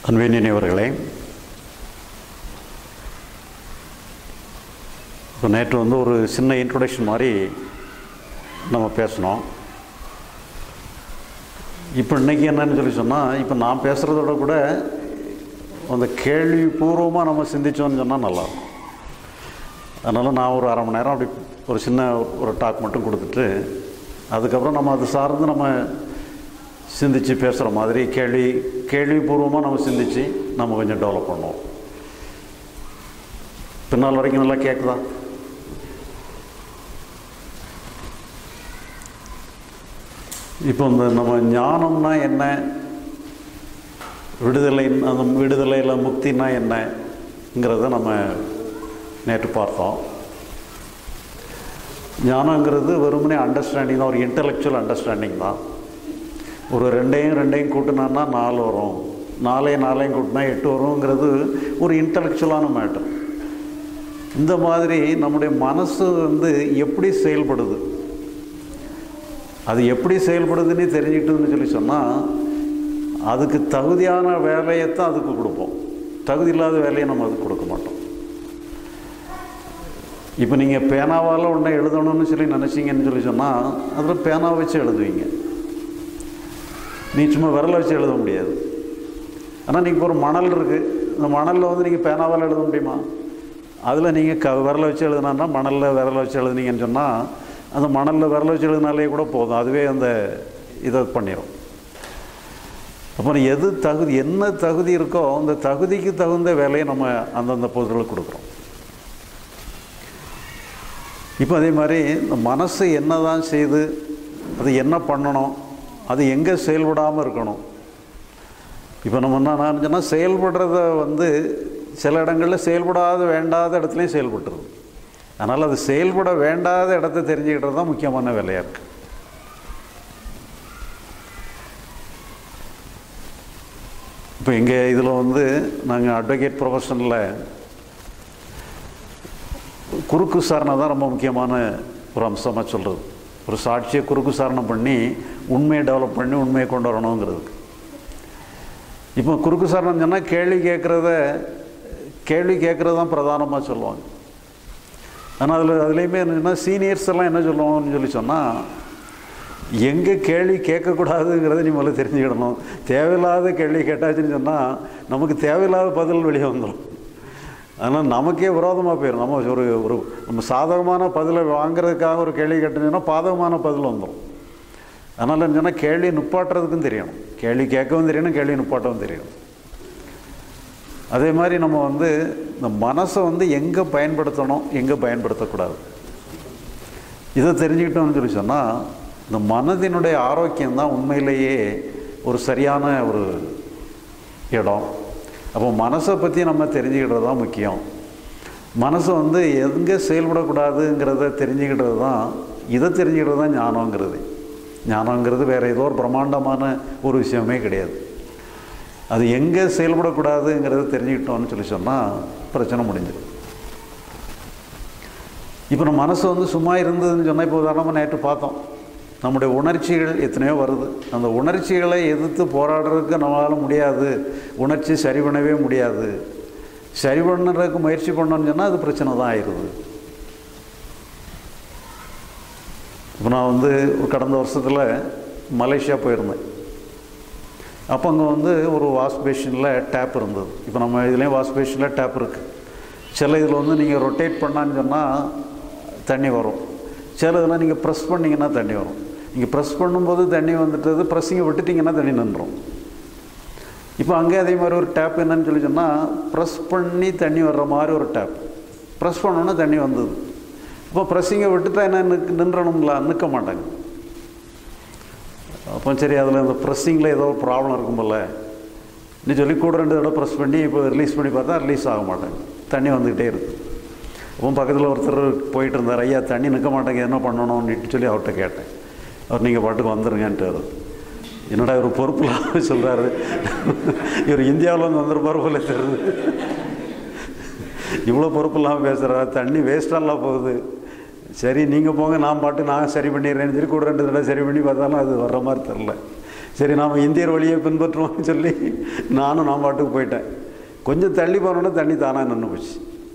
அன்பினியவர்களே இப்போ நேற்று வந்து ஒரு சின்ன இன்ட்ரொடக்ஷன் மாதிரி நம்ம பேசினோம் இப்போ இன்னைக்கு என்னன்னு சொல்லி சொன்னால் இப்போ நான் பேசுகிறதோட கூட அந்த கேள்வி பூர்வமாக நம்ம சிந்திச்சோன்னு சொன்னால் நல்லாயிருக்கும் அதனால் நான் ஒரு அரை மணி நேரம் அப்படி ஒரு சின்ன ஒரு டாக் மட்டும் கொடுத்துட்டு அதுக்கப்புறம் நம்ம அது சார்ந்து நம்ம சிந்தித்து பேசுகிற மாதிரி கேள்வி கேள்விபூர்வமாக நம்ம சிந்தித்து நம்ம கொஞ்சம் டெவலப் பண்ணுவோம் பின்னால் வரைக்கும் நல்லா கேட்குதா இப்போ இந்த நம்ம ஞானம்னா என்ன விடுதலை அந்த விடுதலையில் முக்தினா என்னங்கிறத நம்ம நேற்று பார்த்தோம் ஞானங்கிறது வெறுமனே அண்டர்ஸ்டாண்டிங் தான் ஒரு இன்டலெக்சுவல் அண்டர்ஸ்டாண்டிங் தான் ஒரு ரெண்டையும் ரெண்டையும் கூட்டினான்னா நாலு வரும் நாலையும் நாலையும் கூட்டினா எட்டு வருங்கிறது ஒரு இன்டலெக்சுவலான மேட்டர் இந்த மாதிரி நம்முடைய மனசு வந்து எப்படி செயல்படுது அது எப்படி செயல்படுதுன்னு தெரிஞ்சுக்கிட்டுன்னு சொல்லி சொன்னால் அதுக்கு தகுதியான வேலையைத்தான் அதுக்கு கொடுப்போம் தகுதி இல்லாத வேலையை நம்ம அதுக்கு கொடுக்க மாட்டோம் இப்போ நீங்கள் பேனாவால் ஒன்றை எழுதணும்னு சொல்லி நினச்சிங்கன்னு சொல்லி சொன்னால் அதில் பேனாவை வச்சு எழுதுவீங்க நீ சும்மா விரலை வச்சு எழுத முடியாது ஆனால் நீங்கள் ஒரு மணல் இருக்குது இந்த மணலில் வந்து நீங்கள் பேனாவால் எழுத முடியுமா அதில் நீங்கள் க விரலை வச்சு எழுதுனா மணலில் விரலை வச்சு எழுதுனீங்கன்னு சொன்னால் அந்த மணலில் விரலை வச்சு எழுதினாலே கூட போதும் அதுவே அந்த இதை பண்ணிடும் அப்புறம் எது தகுதி என்ன தகுதி இருக்கோ அந்த தகுதிக்கு தகுந்த வேலையை நம்ம அந்தந்த பொருட்களுக்கு கொடுக்குறோம் இப்போ அதே மாதிரி இந்த மனசு என்ன தான் செய்து அது என்ன பண்ணணும் அது எங்கே செயல்படாமல் இருக்கணும் இப்போ நம்ம என்ன சொன்னால் செயல்படுறத வந்து சில இடங்களில் செயல்படாத வேண்டாத இடத்துலையும் செயல்பட்டுருது அதனால் அது செயல்பட வேண்டாத இடத்த தெரிஞ்சுக்கிட்டது தான் முக்கியமான வேலையாக இருக்குது இப்போ இங்கே இதில் வந்து நாங்கள் அட்வொகேட் ப்ரொஃபஷனில் குறுக்கு விசாரணை தான் ரொம்ப முக்கியமான ஒரு அம்சமாக சொல்கிறது ஒரு சாட்சியை குறுக்கு விசாரணை பண்ணி உண்மையை டெவலப் பண்ணி உண்மையை கொண்டு வரணுங்கிறதுக்கு இப்போ குறுக்கு விசாரணை சொன்னால் கேள்வி கேட்குறத கேள்வி கேட்குறது தான் பிரதானமாக சொல்லுவாங்க ஆனால் அதில் அதுலேயுமே என்னென்னா சீனியர்ஸ் எல்லாம் என்ன சொல்லுவாங்கன்னு சொல்லி சொன்னால் எங்கே கேள்வி கேட்கக்கூடாதுங்கிறத நீ முதல்ல தெரிஞ்சுக்கிடணும் தேவையில்லாத கேள்வி கேட்டாச்சுன்னு சொன்னால் நமக்கு தேவையில்லாத பதில் வெளியே வந்துடும் அதனால் நமக்கே விரோதமாக போயிடும் நம்ம ஒரு ஒரு நம்ம சாதகமான பதிலை வாங்குறதுக்காக ஒரு கேள்வி கேட்டோம்னா பாதகமான பதில் வந்துடும் அதனால் என்னன்னா கேள்வி நுப்பாட்டுறதுக்கும் தெரியணும் கேள்வி கேட்கவும் தெரியணும் கேள்வி நுப்பாட்டவும் தெரியணும் அதே மாதிரி நம்ம வந்து இந்த மனசை வந்து எங்கே பயன்படுத்தணும் எங்கே பயன்படுத்தக்கூடாது இதை தெரிஞ்சுக்கிட்டோம்னு சொல்லி சொன்னால் இந்த மனதினுடைய ஆரோக்கியம் தான் உண்மையிலேயே ஒரு சரியான ஒரு இடம் அப்போ மனசை பற்றி நம்ம தெரிஞ்சுக்கிட்டது தான் முக்கியம் மனசை வந்து எங்கே செயல்படக்கூடாதுங்கிறத தெரிஞ்சுக்கிட்டது தான் இதை தெரிஞ்சுக்கிட்டது தான் ஞானங்கிறது ஞானங்கிறது வேறு ஏதோ ஒரு பிரம்மாண்டமான ஒரு விஷயமே கிடையாது அது எங்கே செயல்படக்கூடாதுங்கிறத தெரிஞ்சுக்கிட்டோம்னு சொல்லி சொன்னால் பிரச்சனை முடிஞ்சிடும் இப்போ நம்ம மனசு வந்து சும்மா இருந்ததுன்னு சொன்னால் இப்போ உதாரணமாக நேற்று பார்த்தோம் நம்முடைய உணர்ச்சிகள் எத்தனையோ வருது அந்த உணர்ச்சிகளை எதிர்த்து போராடுறதுக்கு நம்மளால் முடியாது உணர்ச்சி சரி பண்ணவே முடியாது சரி பண்ணுறதுக்கு முயற்சி பண்ணோன்னு சொன்னால் அது பிரச்சனை தான் ஆயிடுது இப்போ நான் வந்து ஒரு கடந்த வருஷத்தில் மலேசியா போயிருந்தேன் அப்போ அங்கே வந்து ஒரு வாஷ் பேஷனில் டேப் இருந்தது இப்போ நம்ம இதுலேயும் வாஷ் பேஷனில் டேப் இருக்குது சில இதில் வந்து நீங்கள் ரொட்டேட் பண்ணான்னு சொன்னால் தண்ணி வரும் சில இதில் நீங்கள் ப்ரெஸ் பண்ணிங்கன்னா தண்ணி வரும் நீங்கள் ப்ரெஸ் பண்ணும்போது தண்ணி வந்துட்டது ப்ரெஸ்ஸிங்கை விட்டுட்டிங்கன்னா தண்ணி நின்றும் இப்போ அங்கே அதே மாதிரி ஒரு டேப் என்னன்னு சொல்லி சொன்னால் ப்ரெஸ் பண்ணி தண்ணி வர்ற மாதிரி ஒரு டேப் ப்ரெஸ் பண்ணோன்னா தண்ணி வந்தது இப்போ ப்ரெஸ்ஸிங்கை விட்டுட்டா என்ன நிற்கு நின்றணுங்களா நிற்க மாட்டாங்க அப்போ சரி அதில் இந்த ப்ரெஸ்ஸிங்கில் ஏதோ ஒரு ப்ராப்ளம் இருக்கும்போல நீ சொல்லி கூட ரெண்டு தடவை ப்ரெஸ் பண்ணி இப்போ ரிலீஸ் பண்ணி பார்த்தா ரிலீஸ் ஆக மாட்டாங்க தண்ணி வந்துக்கிட்டே இருக்குது அப்போ பக்கத்தில் ஒருத்தர் போயிட்டு இருந்தார் ஐயா தண்ணி நிற்க மாட்டேங்க என்ன பண்ணணும்னு சொல்லி அவர்கிட்ட கேட்டேன் அவர் நீங்கள் பாட்டுக்கு வந்துருங்கன்ட்டு என்னடா இவர் பொறுப்பு இல்லாமல் சொல்கிறாரு இவர் இந்தியாவில் வந்து வந்துருப்பார் போல தெரியுது இவ்வளோ பொறுப்பு இல்லாமல் பேசுகிறார் தண்ணி வேஸ்டாலாம் போகுது சரி நீங்கள் போங்க நான் பாட்டு நான் சரி பண்ணிடுறேன்னு சொல்லி கூட ரெண்டு தடவை சரி பண்ணி பார்த்தாலும் அது வர்ற மாதிரி தெரில சரி நாம் இந்தியர் வழியை பின்பற்றுவோம்னு சொல்லி நானும் நான் பாட்டுக்கு போயிட்டேன் கொஞ்சம் தள்ளி போனோன்னா தண்ணி தானாக நின்று போச்சு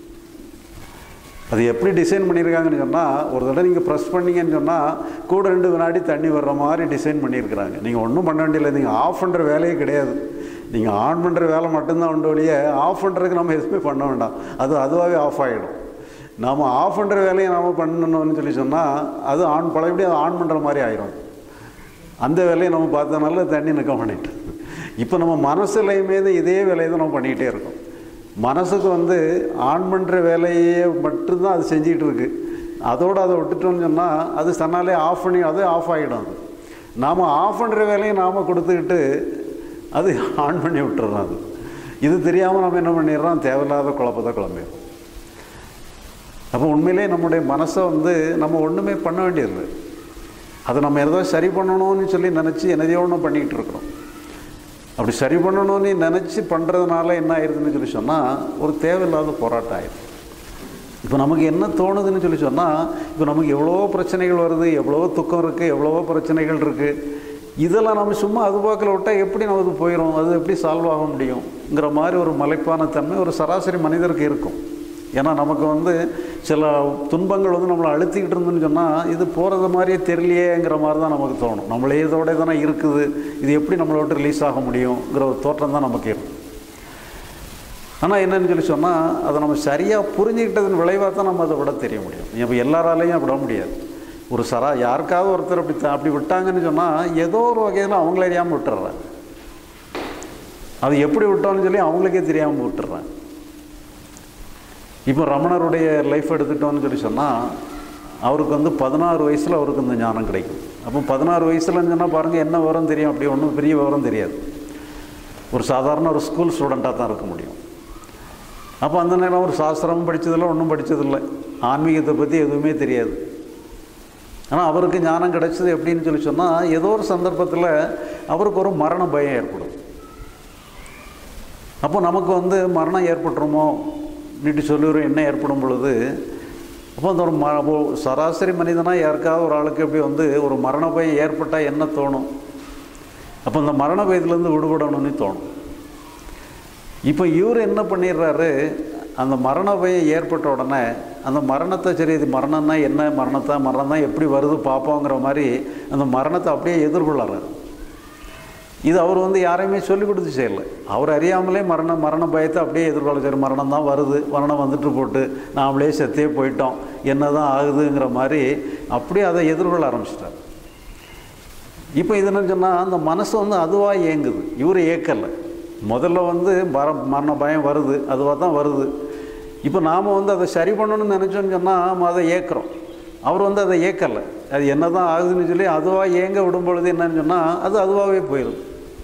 அது எப்படி டிசைன் பண்ணியிருக்காங்கன்னு சொன்னால் ஒரு தடவை நீங்கள் ப்ரெஸ் பண்ணீங்கன்னு சொன்னால் கூட ரெண்டு வினாடி தண்ணி வர்ற மாதிரி டிசைன் பண்ணியிருக்கிறாங்க நீங்கள் ஒன்றும் பண்ண வேண்டியதில்லை நீங்கள் ஆஃப் பண்ணுற வேலையே கிடையாது நீங்கள் ஆன் பண்ணுற வேலை மட்டும்தான் உண்டு வழியே ஆஃப் பண்ணுறதுக்கு நம்ம எதுவுமே பண்ண வேண்டாம் அது அதுவாகவே ஆஃப் ஆகிடும் நாம் ஆஃப் பண்ணுற வேலையை நாம் பண்ணணும்னு சொல்லி சொன்னால் அது ஆன் பழையபடி அது ஆன் பண்ணுற மாதிரி ஆயிரும் அந்த வேலையை நம்ம பார்த்தனால தண்ணி நிற்க பண்ணிட்டு இப்போ நம்ம மனசுலையுமே தான் இதே வேலையை தான் நம்ம பண்ணிக்கிட்டே இருக்கோம் மனசுக்கு வந்து ஆன் பண்ணுற வேலையை மட்டும்தான் அது செஞ்சிகிட்டு இருக்கு அதோடு அதை விட்டுட்டோம்னு சொன்னால் அது தன்னாலே ஆஃப் பண்ணி அது ஆஃப் ஆகிடும் அது நாம் ஆஃப் பண்ணுற வேலையை நாம் கொடுத்துக்கிட்டு அது ஆன் பண்ணி விட்டுறோம் அது இது தெரியாமல் நம்ம என்ன பண்ணிடுறோம் தேவையில்லாத குழப்பத்தை குழம்பிடும் அப்போ உண்மையிலே நம்முடைய மனசை வந்து நம்ம ஒன்றுமே பண்ண வேண்டியதில்லை அதை நம்ம ஏதோ சரி பண்ணணும்னு சொல்லி நினச்சி என்னதையோ ஒன்று பண்ணிக்கிட்டு இருக்கிறோம் அப்படி சரி பண்ணணும்னு நினச்சி பண்ணுறதுனால என்ன ஆயிடுதுன்னு சொல்லி சொன்னால் ஒரு தேவையில்லாத போராட்டம் ஆயிடுது இப்போ நமக்கு என்ன தோணுதுன்னு சொல்லி சொன்னால் இப்போ நமக்கு எவ்வளோ பிரச்சனைகள் வருது எவ்வளோ துக்கம் இருக்குது எவ்வளவோ பிரச்சனைகள் இருக்குது இதெல்லாம் நம்ம சும்மா அது போக்கில் விட்டால் எப்படி நமக்கு போயிடும் அது எப்படி சால்வ் ஆக முடியுங்கிற மாதிரி ஒரு மலைப்பான தன்மை ஒரு சராசரி மனிதருக்கு இருக்கும் ஏன்னா நமக்கு வந்து சில துன்பங்கள் வந்து நம்மளை அழுத்திக்கிட்டு இருந்துன்னு சொன்னால் இது போகிறது மாதிரியே தெரியலையேங்கிற மாதிரி தான் நமக்கு தோணும் நம்மளே இதோட தானே இருக்குது இது எப்படி நம்மளை விட்டு ரிலீஸ் ஆக முடியுங்கிற ஒரு தோற்றம் தான் நமக்கு இருக்கும் ஆனால் என்னன்னு சொல்லி சொன்னால் அதை நம்ம சரியாக புரிஞ்சுக்கிட்டதன் விளைவாக தான் நம்ம அதை விட தெரிய முடியும் இப்போ எல்லாராலையும் விட முடியாது ஒரு சரா யாருக்காவது ஒருத்தர் அப்படி த- அப்படி விட்டாங்கன்னு சொன்னால் ஏதோ ஒரு வகையில் அவங்கள அறியாமல் விட்டுறாங்க அது எப்படி விட்டோம்னு சொல்லி அவங்களுக்கே தெரியாமல் விட்டுறாங்க இப்போ ரமணருடைய லைஃப் எடுத்துட்டோம்னு சொல்லி சொன்னால் அவருக்கு வந்து பதினாறு வயசில் அவருக்கு இந்த ஞானம் கிடைக்கும் அப்போ பதினாறு வயசுலன்னு சொன்னால் பாருங்கள் என்ன விவரம் தெரியும் அப்படி ஒன்றும் பெரிய விவரம் தெரியாது ஒரு சாதாரண ஒரு ஸ்கூல் ஸ்டூடெண்ட்டாக தான் இருக்க முடியும் அப்போ அந்த நேரம் ஒரு சாஸ்திரமும் படித்ததில்லை ஒன்றும் படித்ததில்லை ஆன்மீகத்தை பற்றி எதுவுமே தெரியாது ஆனால் அவருக்கு ஞானம் கிடைச்சது எப்படின்னு சொல்லி சொன்னால் ஏதோ ஒரு சந்தர்ப்பத்தில் அவருக்கு ஒரு மரண பயம் ஏற்படும் அப்போ நமக்கு வந்து மரணம் ஏற்பட்டுருமோ நீட்டு சொல்லிடுறோம் என்ன ஏற்படும் பொழுது அப்போ அந்த ஒரு ம ஒரு சராசரி மனிதனாக யாருக்காவது ஒரு ஆளுக்கு எப்படி வந்து ஒரு மரண பயம் ஏற்பட்டால் என்ன தோணும் அப்போ இந்த மரண பயத்துலேருந்து விடுபடணும்னு தோணும் இப்போ இவர் என்ன பண்ணிடுறாரு அந்த மரண பயம் ஏற்பட்ட உடனே அந்த மரணத்தை சரி இது மரணம்னா என்ன மரணத்தை மரணம் தான் எப்படி வருது பார்ப்போங்கிற மாதிரி அந்த மரணத்தை அப்படியே எதிர்கொள்ளாரு இது அவர் வந்து யாரையுமே சொல்லிக் கொடுத்து செய்யலை அவர் அறியாமலே மரண மரண பயத்தை அப்படியே எதிர்கொள்ள சரி மரணம் தான் வருது மரணம் வந்துட்டு போட்டு நாமளே செத்தே போயிட்டோம் என்ன தான் ஆகுதுங்கிற மாதிரி அப்படியே அதை எதிர்கொள்ள ஆரம்பிச்சிட்டார் இப்போ இது என்ன சொன்னால் அந்த மனசு வந்து அதுவாக இயங்குது இவர் இயக்கலை முதல்ல வந்து மர மரண பயம் வருது அதுவாக தான் வருது இப்போ நாம் வந்து அதை சரி பண்ணணும்னு நினச்சோன்னு சொன்னால் நம்ம அதை ஏற்கிறோம் அவர் வந்து அதை ஏற்கலை அது என்ன தான் ஆகுதுன்னு சொல்லி அதுவாக ஏங்க விடும் பொழுது என்னன்னு சொன்னால் அது அதுவாகவே போயிடும்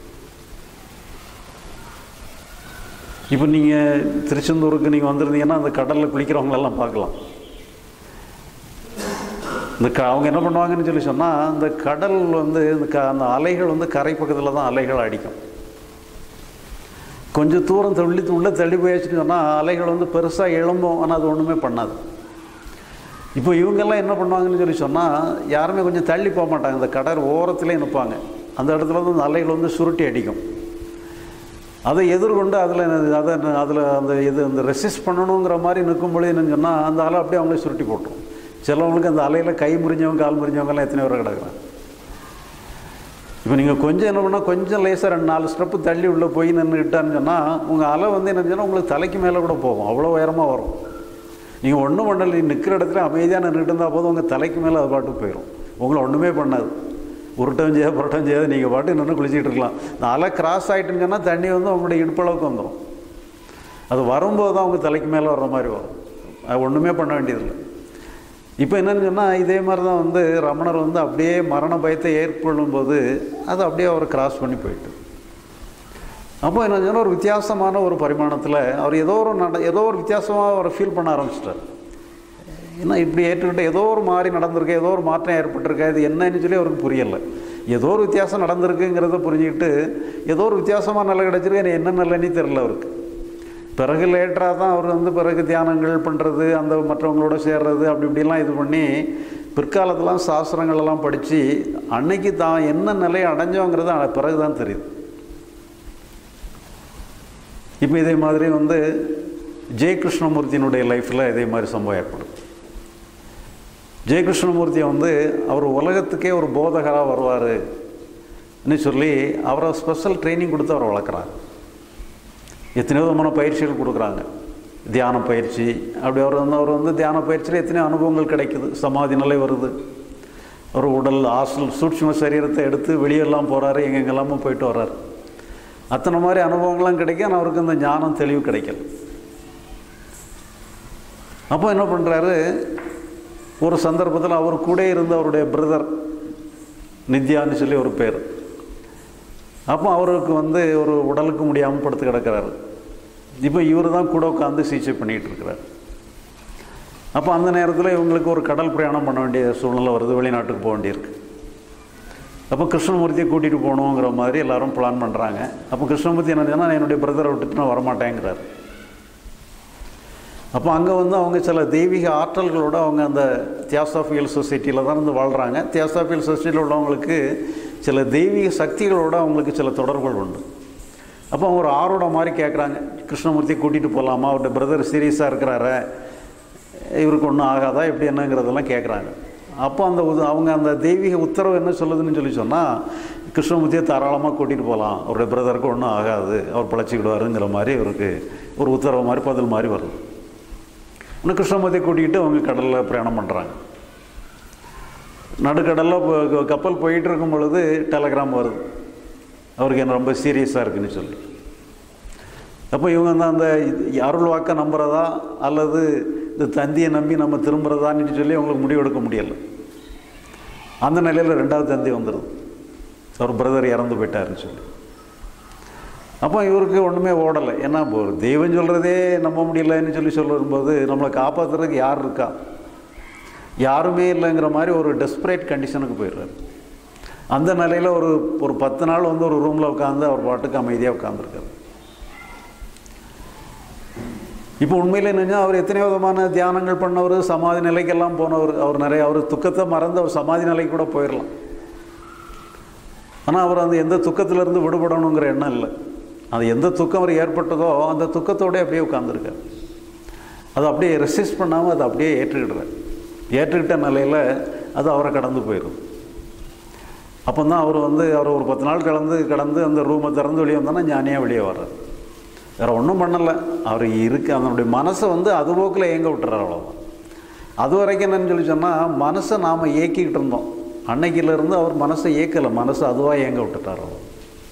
இப்போ நீங்கள் திருச்செந்தூருக்கு நீங்கள் வந்திருந்தீங்கன்னா அந்த கடலில் குளிக்கிறவங்களெல்லாம் பார்க்கலாம் இந்த க அவங்க என்ன பண்ணுவாங்கன்னு சொல்லி சொன்னால் அந்த கடல் வந்து இந்த க அந்த அலைகள் வந்து கரை பக்கத்தில் தான் அலைகள் அடிக்கும் கொஞ்சம் தூரம் தள்ளி உள்ளே தள்ளி போயாச்சுன்னு சொன்னால் அலைகள் வந்து பெருசாக எழும்பும் ஆனால் அது ஒன்றுமே பண்ணாது இப்போ இவங்கெல்லாம் என்ன பண்ணுவாங்கன்னு சொல்லி சொன்னால் யாருமே கொஞ்சம் தள்ளி போக மாட்டாங்க இந்த கடல் ஓரத்துலேயே நிற்பாங்க அந்த இடத்துல வந்து அந்த அலைகள் வந்து சுருட்டி அடிக்கும் அதை எதிர்கொண்டு அதில் அதை அதில் அந்த இது அந்த ரெசிஸ்ட் பண்ணணுங்கிற மாதிரி நிற்கும் பொழுது என்னன்னு சொன்னால் அந்த அலை அப்படியே அவங்களே சுருட்டி போட்டுரும் சிலவங்களுக்கு அந்த அலையில் கை முறிஞ்சவங்க கால் முறிஞ்சவங்கலாம் எத்தனை பேர் கிடக்குறாங்க இப்போ நீங்கள் கொஞ்சம் என்ன பண்ணால் கொஞ்சம் லேசாக ரெண்டு நாலு ஸ்டெப்பு தள்ளி உள்ளே போய் நின்றுக்கிட்டான்னு சொன்னால் உங்கள் அலை வந்து என்ன சொன்னால் உங்களுக்கு தலைக்கு மேலே கூட போகும் அவ்வளோ உயரமாக வரும் நீங்கள் ஒன்றும் பண்ணல நீ நிற்கிற இடத்துல அமைதியாக நின்றுட்டு இருந்தால் போதும் உங்கள் தலைக்கு மேலே அது பாட்டுக்கு போயிடும் உங்களை ஒன்றுமே பண்ணாது உருட்டம் செய்யாது புரட்டம் செய்யாது நீங்கள் பாட்டு நின்று குளிச்சிட்டு இருக்கலாம் இந்த அலை கிராஸ் ஆகிட்டுன்னு சொன்னால் தண்ணி வந்து உங்களுடைய இடுப்பளவுக்கு வந்துடும் அது வரும்போது தான் உங்கள் தலைக்கு மேலே வர்ற மாதிரி வரும் அது ஒன்றுமே பண்ண வேண்டியதில்லை இப்போ என்னன்னு சொன்னால் இதே மாதிரி தான் வந்து ரமணர் வந்து அப்படியே மரண பயத்தை ஏற்படும் போது அது அப்படியே அவர் கிராஸ் பண்ணி போயிட்டு அப்போ என்ன சொன்னால் ஒரு வித்தியாசமான ஒரு பரிமாணத்தில் அவர் ஏதோ ஒரு நட ஏதோ ஒரு வித்தியாசமாக அவர் ஃபீல் பண்ண ஆரம்பிச்சிட்டார் ஏன்னா இப்படி ஏற்றுக்கிட்டு ஏதோ ஒரு மாறி நடந்திருக்கு ஏதோ ஒரு மாற்றம் ஏற்பட்டிருக்கு இது என்னன்னு சொல்லி அவருக்கு புரியலை ஏதோ ஒரு வித்தியாசம் நடந்திருக்குங்கிறத புரிஞ்சுக்கிட்டு ஏதோ ஒரு வித்தியாசமாக நல்ல கிடச்சிருக்கு எனக்கு என்ன நல்லன்னு தெரில அவருக்கு பிறகு லேட்டராக தான் அவர் வந்து பிறகு தியானங்கள் பண்ணுறது அந்த மற்றவங்களோட சேர்றது அப்படி இப்படிலாம் இது பண்ணி பிற்காலத்தெல்லாம் சாஸ்திரங்கள் எல்லாம் படித்து அன்னைக்கு தான் என்ன நிலையை அடைஞ்சோங்கிறது பிறகு தான் தெரியுது இப்போ இதே மாதிரி வந்து ஜெய கிருஷ்ணமூர்த்தியினுடைய லைஃப்பில் இதே மாதிரி சம்பவம் ஏற்படும் ஜெய கிருஷ்ணமூர்த்தியை வந்து அவர் உலகத்துக்கே ஒரு போதகராக வருவார்னு சொல்லி அவரை ஸ்பெஷல் ட்ரைனிங் கொடுத்து அவரை வளர்க்குறாங்க எத்தனையோ விதமான பயிற்சிகள் கொடுக்குறாங்க தியான பயிற்சி அப்படி அவர் வந்து அவர் வந்து தியான பயிற்சியில் எத்தனையோ அனுபவங்கள் கிடைக்குது சமாதி நிலை வருது அவர் உடல் ஆசல் சூட்சும சரீரத்தை எடுத்து வெளியெல்லாம் போகிறாரு எங்கெங்கெல்லாமோ போயிட்டு வர்றாரு அத்தனை மாதிரி அனுபவங்கள்லாம் கிடைக்கும் ஆனால் அவருக்கு அந்த ஞானம் தெளிவு கிடைக்கல அப்போ என்ன பண்ணுறாரு ஒரு சந்தர்ப்பத்தில் அவர் கூட இருந்த அவருடைய பிரதர் நித்யான்னு சொல்லி ஒரு பேர் அப்போ அவருக்கு வந்து ஒரு உடலுக்கு முடியாமல் படுத்து கிடக்கிறாரு இப்போ இவர் தான் கூட உட்காந்து சிகிச்சை பண்ணிகிட்டு இருக்கிறார் அப்போ அந்த நேரத்தில் இவங்களுக்கு ஒரு கடல் பிரயாணம் பண்ண வேண்டிய சூழ்நிலை வருது வெளிநாட்டுக்கு போக வேண்டியிருக்கு அப்போ கிருஷ்ணமூர்த்தியை கூட்டிகிட்டு போகணுங்கிற மாதிரி எல்லாரும் பிளான் பண்ணுறாங்க அப்போ கிருஷ்ணமூர்த்தி என்ன நான் என்னுடைய பிரதரை விட்டுட்டு நான் வரமாட்டேங்கிறார் அப்போ அங்கே வந்து அவங்க சில தெய்வீக ஆற்றல்களோடு அவங்க அந்த தியாசாஃபியல் சொசைட்டியில் தான் வந்து வாழ்கிறாங்க தியாசாஃபியல் சொசைட்டியில் உள்ளவங்களுக்கு சில தெய்வீக சக்திகளோடு அவங்களுக்கு சில தொடர்புகள் உண்டு அப்போ அவங்க ஒரு ஆரோட மாதிரி கேட்குறாங்க கிருஷ்ணமூர்த்தி கூட்டிகிட்டு போகலாமா அவருடைய பிரதர் சீரியஸாக இருக்கிறாரு இவருக்கு ஒன்றும் ஆகாதா இப்படி என்னங்கிறதெல்லாம் கேட்குறாங்க அப்போ அந்த உத- அவங்க அந்த தெய்வீக உத்தரவு என்ன சொல்லுதுன்னு சொல்லி சொன்னால் கிருஷ்ணமூர்த்தியை தாராளமாக கூட்டிகிட்டு போகலாம் அவருடைய பிரதருக்கு ஒன்றும் ஆகாது அவர் பிழைச்சிக்கிடுவாருங்கிற மாதிரி இவருக்கு ஒரு உத்தரவு மாதிரி பதில் மாதிரி வருது இன்னும் கிருஷ்ணமூர்த்தியை கூட்டிகிட்டு அவங்க கடலில் பிரயாணம் பண்ணுறாங்க நடுக்கடலில் இப்போ கப்பல் போயிட்டு இருக்கும் பொழுது டெலகிராம் வருது அவருக்கு என்ன ரொம்ப சீரியஸாக இருக்குன்னு சொல்லி அப்போ இவங்க வந்து அந்த இது- அருள் வாக்கை நம்புறதா அல்லது இந்த தந்தியை நம்பி நம்ம திரும்புறதான்னு சொல்லி அவங்களுக்கு முடிவெடுக்க முடியலை அந்த நிலையில் ரெண்டாவது தந்தி வந்துடுது அவர் பிரதர் இறந்து போயிட்டாருன்னு சொல்லி அப்போ இவருக்கு ஒன்றுமே ஓடலை ஏன்னா இப்போ ஒரு தெய்வம் சொல்கிறதே நம்ப முடியலன்னு சொல்லி சொல்லும்போது நம்மளை காப்பாற்றுறதுக்கு யார் இருக்கா யாருமே இல்லைங்கிற மாதிரி ஒரு டெஸ்பரேட் கண்டிஷனுக்கு போயிடுறாரு அந்த நிலையில் ஒரு ஒரு பத்து நாள் வந்து ஒரு ரூமில் உட்காந்து அவர் பாட்டுக்கு அமைதியாக உட்காந்துருக்காரு இப்போ உண்மையில் என்னன்னா அவர் எத்தனை விதமான தியானங்கள் பண்ணவர் சமாதி நிலைக்கெல்லாம் போனவர் அவர் நிறைய அவர் துக்கத்தை மறந்து அவர் சமாதி நிலைக்கு கூட போயிடலாம் ஆனால் அவர் அந்த எந்த துக்கத்திலிருந்து விடுபடணுங்கிற எண்ணம் இல்லை அது எந்த துக்கம் அவர் ஏற்பட்டதோ அந்த துக்கத்தோடய அப்படியே உட்காந்துருக்கார் அதை அப்படியே ரெசிஸ்ட் பண்ணாமல் அதை அப்படியே ஏற்றுக்கிடுறார் ஏற்றுக்கிட்ட நிலையில் அது அவரை கடந்து போயிடும் அப்போ தான் அவர் வந்து அவர் ஒரு பத்து நாள் கடந்து கடந்து அந்த ரூமை திறந்து வெளியே வந்தோன்னா ஞானியாக வெளியே வர்றார் வேறு ஒன்றும் பண்ணலை அவர் இருக்கு அதனுடைய மனசை வந்து அது போக்கில் இயங்க விட்டுறார் அவ்வளோதான் அது வரைக்கும் என்னன்னு சொல்லி சொன்னால் மனசை நாம் இயக்கிக்கிட்டு இருந்தோம் அன்னைக்கிலேருந்து அவர் மனசை இயக்கலை மனசை அதுவாக இயங்க விட்டுட்டார் அவ்வளோ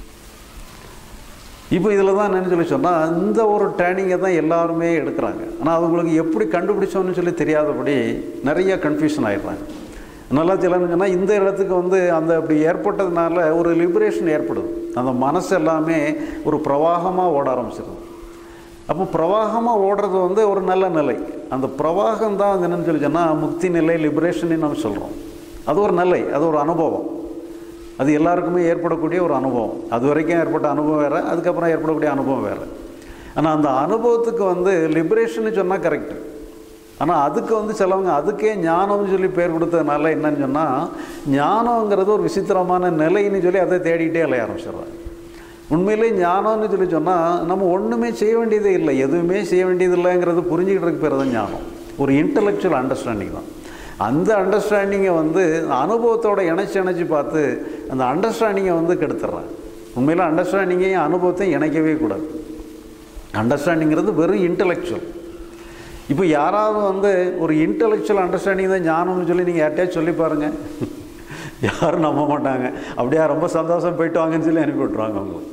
இப்போ இதில் தான் என்னன்னு சொல்லி சொன்னால் இந்த ஒரு ட்ரைனிங்கை தான் எல்லாருமே எடுக்கிறாங்க ஆனால் அவங்களுக்கு எப்படி கண்டுபிடிச்சோன்னு சொல்லி தெரியாதபடி நிறைய கன்ஃபியூஷன் ஆயிடுறாங்க நல்லா சொல்லணும்னு சொன்னால் இந்த இடத்துக்கு வந்து அந்த அப்படி ஏற்பட்டதுனால ஒரு லிபரேஷன் ஏற்படுது அந்த மனசு எல்லாமே ஒரு பிரவாகமாக ஓட ஆரம்பிச்சிருது அப்போ பிரவாகமாக ஓடுறது வந்து ஒரு நல்ல நிலை அந்த பிரவாகம் தான் என்னன்னு சொல்லி சொன்னால் முக்தி நிலை லிபரேஷன் நம்ம சொல்கிறோம் அது ஒரு நிலை அது ஒரு அனுபவம் அது எல்லாருக்குமே ஏற்படக்கூடிய ஒரு அனுபவம் அது வரைக்கும் ஏற்பட்ட அனுபவம் வேறு அதுக்கப்புறம் ஏற்படக்கூடிய அனுபவம் வேறு ஆனால் அந்த அனுபவத்துக்கு வந்து லிபரேஷன் சொன்னால் கரெக்டு ஆனால் அதுக்கு வந்து சிலவங்க அதுக்கே ஞானம்னு சொல்லி பேர் கொடுத்ததுனால என்னன்னு சொன்னால் ஞானங்கிறது ஒரு விசித்திரமான நிலைன்னு சொல்லி அதை தேடிக்கிட்டே அலைய ஆரம்பிச்சிடுறாங்க உண்மையிலே ஞானம்னு சொல்லி சொன்னால் நம்ம ஒன்றுமே செய்ய வேண்டியதே இல்லை எதுவுமே செய்ய வேண்டியது இல்லைங்கிறது புரிஞ்சுக்கிட்டதுக்கு பேர் தான் ஞானம் ஒரு இன்டலெக்சுவல் அண்டர்ஸ்டாண்டிங் தான் அந்த அண்டர்ஸ்டாண்டிங்கை வந்து அனுபவத்தோட இணைச்சி இணைச்சி பார்த்து அந்த அண்டர்ஸ்டாண்டிங்கை வந்து கெடுத்துட்றாங்க உண்மையில் அண்டர்ஸ்டாண்டிங்கையும் அனுபவத்தையும் இணைக்கவே கூடாது அண்டர்ஸ்டாண்டிங்கிறது வெறும் இன்டலெக்சுவல் இப்போ யாராவது வந்து ஒரு இன்டலெக்சுவல் அண்டர்ஸ்டாண்டிங் தான் ஞானம்னு சொல்லி நீங்கள் யார்கிட்டயாவது சொல்லி பாருங்கள் யாரும் நம்ப மாட்டாங்க அப்படியா ரொம்ப சந்தோஷம் போயிட்டு வாங்கன்னு சொல்லி அனுப்பி விட்ருவாங்க அவங்களுக்கு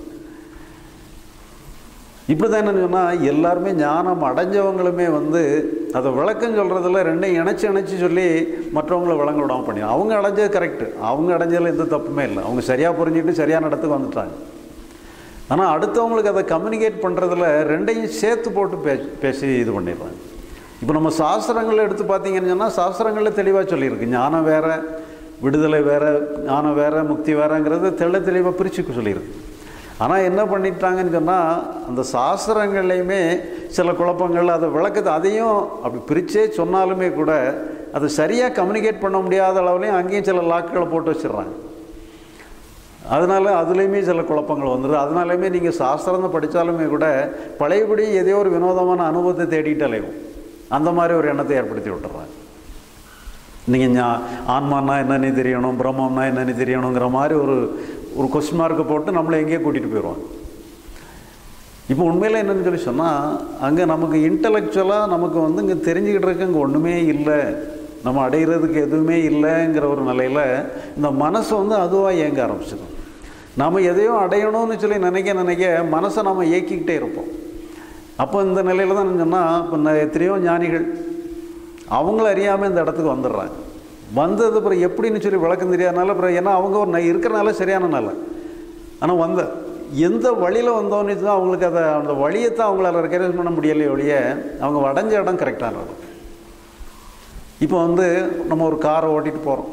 இப்படி தான் என்ன சொன்னால் எல்லாருமே ஞானம் அடைஞ்சவங்களுமே வந்து அதை விளக்கம் சொல்கிறதுல ரெண்டையும் இணைச்சி இணைச்சி சொல்லி மற்றவங்கள விளங்க விடாமல் பண்ணி அவங்க அடைஞ்சது கரெக்டு அவங்க அடைஞ்சதில் எந்த தப்புமே இல்லை அவங்க சரியாக புரிஞ்சுக்கிட்டு சரியான இடத்துக்கு வந்துட்டாங்க ஆனால் அடுத்தவங்களுக்கு அதை கம்யூனிகேட் பண்ணுறதுல ரெண்டையும் சேர்த்து போட்டு பே பேசி இது பண்ணிடுறாங்க இப்போ நம்ம சாஸ்திரங்களை எடுத்து பார்த்தீங்கன்னு சொன்னால் சாஸ்திரங்களில் தெளிவாக சொல்லியிருக்கு ஞானம் வேற விடுதலை வேற ஞானம் வேற முக்தி வேறங்கிறது தெள்ள தெளிவாக பிரித்து சொல்லியிருக்கு ஆனால் என்ன பண்ணிட்டாங்கன்னு சொன்னால் அந்த சாஸ்திரங்கள்லையுமே சில குழப்பங்கள் அதை விளக்கத்தை அதையும் அப்படி பிரித்தே சொன்னாலுமே கூட அது சரியாக கம்யூனிகேட் பண்ண முடியாத அளவுலையும் அங்கேயும் சில லாக்குகளை போட்டு வச்சிடுறாங்க அதனால் அதுலேயுமே சில குழப்பங்கள் வந்துடுது அதனாலையுமே நீங்கள் சாஸ்திரம் படித்தாலுமே கூட பழையபடி எதையோ ஒரு வினோதமான அனுபவத்தை தேடிட்டு அலையும் அந்த மாதிரி ஒரு எண்ணத்தை ஏற்படுத்தி விட்டுறாங்க நீங்கள் ஞா ஆன்மான்னா என்னன்னு தெரியணும் பிரம்மம்னா என்னன்னு தெரியணுங்கிற மாதிரி ஒரு ஒரு கொஸ்டின் மார்க்கை போட்டு நம்மளை எங்கேயோ கூட்டிகிட்டு போயிடுவாங்க இப்போ உண்மையில் என்னன்னு சொல்லி சொன்னால் அங்கே நமக்கு இன்டலெக்சுவலாக நமக்கு வந்து இங்கே தெரிஞ்சுக்கிட்டு அங்கே ஒன்றுமே இல்லை நம்ம அடைகிறதுக்கு எதுவுமே இல்லைங்கிற ஒரு நிலையில் இந்த மனசு வந்து அதுவாக இயங்க ஆரம்பிச்சிடும் நாம் எதையோ அடையணும்னு சொல்லி நினைக்க நினைக்க மனசை நம்ம இயக்கிக்கிட்டே இருப்போம் அப்போ இந்த நிலையில் தான் சொன்னால் இப்போ ந- எத்தனையோ ஞானிகள் அவங்கள அறியாமல் இந்த இடத்துக்கு வந்துடுறாங்க வந்தது அப்புறம் எப்படின்னு சொல்லி விளக்கம் தெரியாதனால அப்புறம் ஏன்னா அவங்க ஒரு ந- இருக்கிறனால சரியான நாள் ஆனால் வந்த எந்த வழியில் வந்தோன்னு தான் அவங்களுக்கு அதை அந்த வழியை தான் அவங்களால ரெக்கக்னைஸ் பண்ண முடியலையே ஒழிய அவங்க அடைஞ்ச இடம் கரெக்டான இடம் இப்போ வந்து நம்ம ஒரு காரை ஓட்டிட்டு போகிறோம்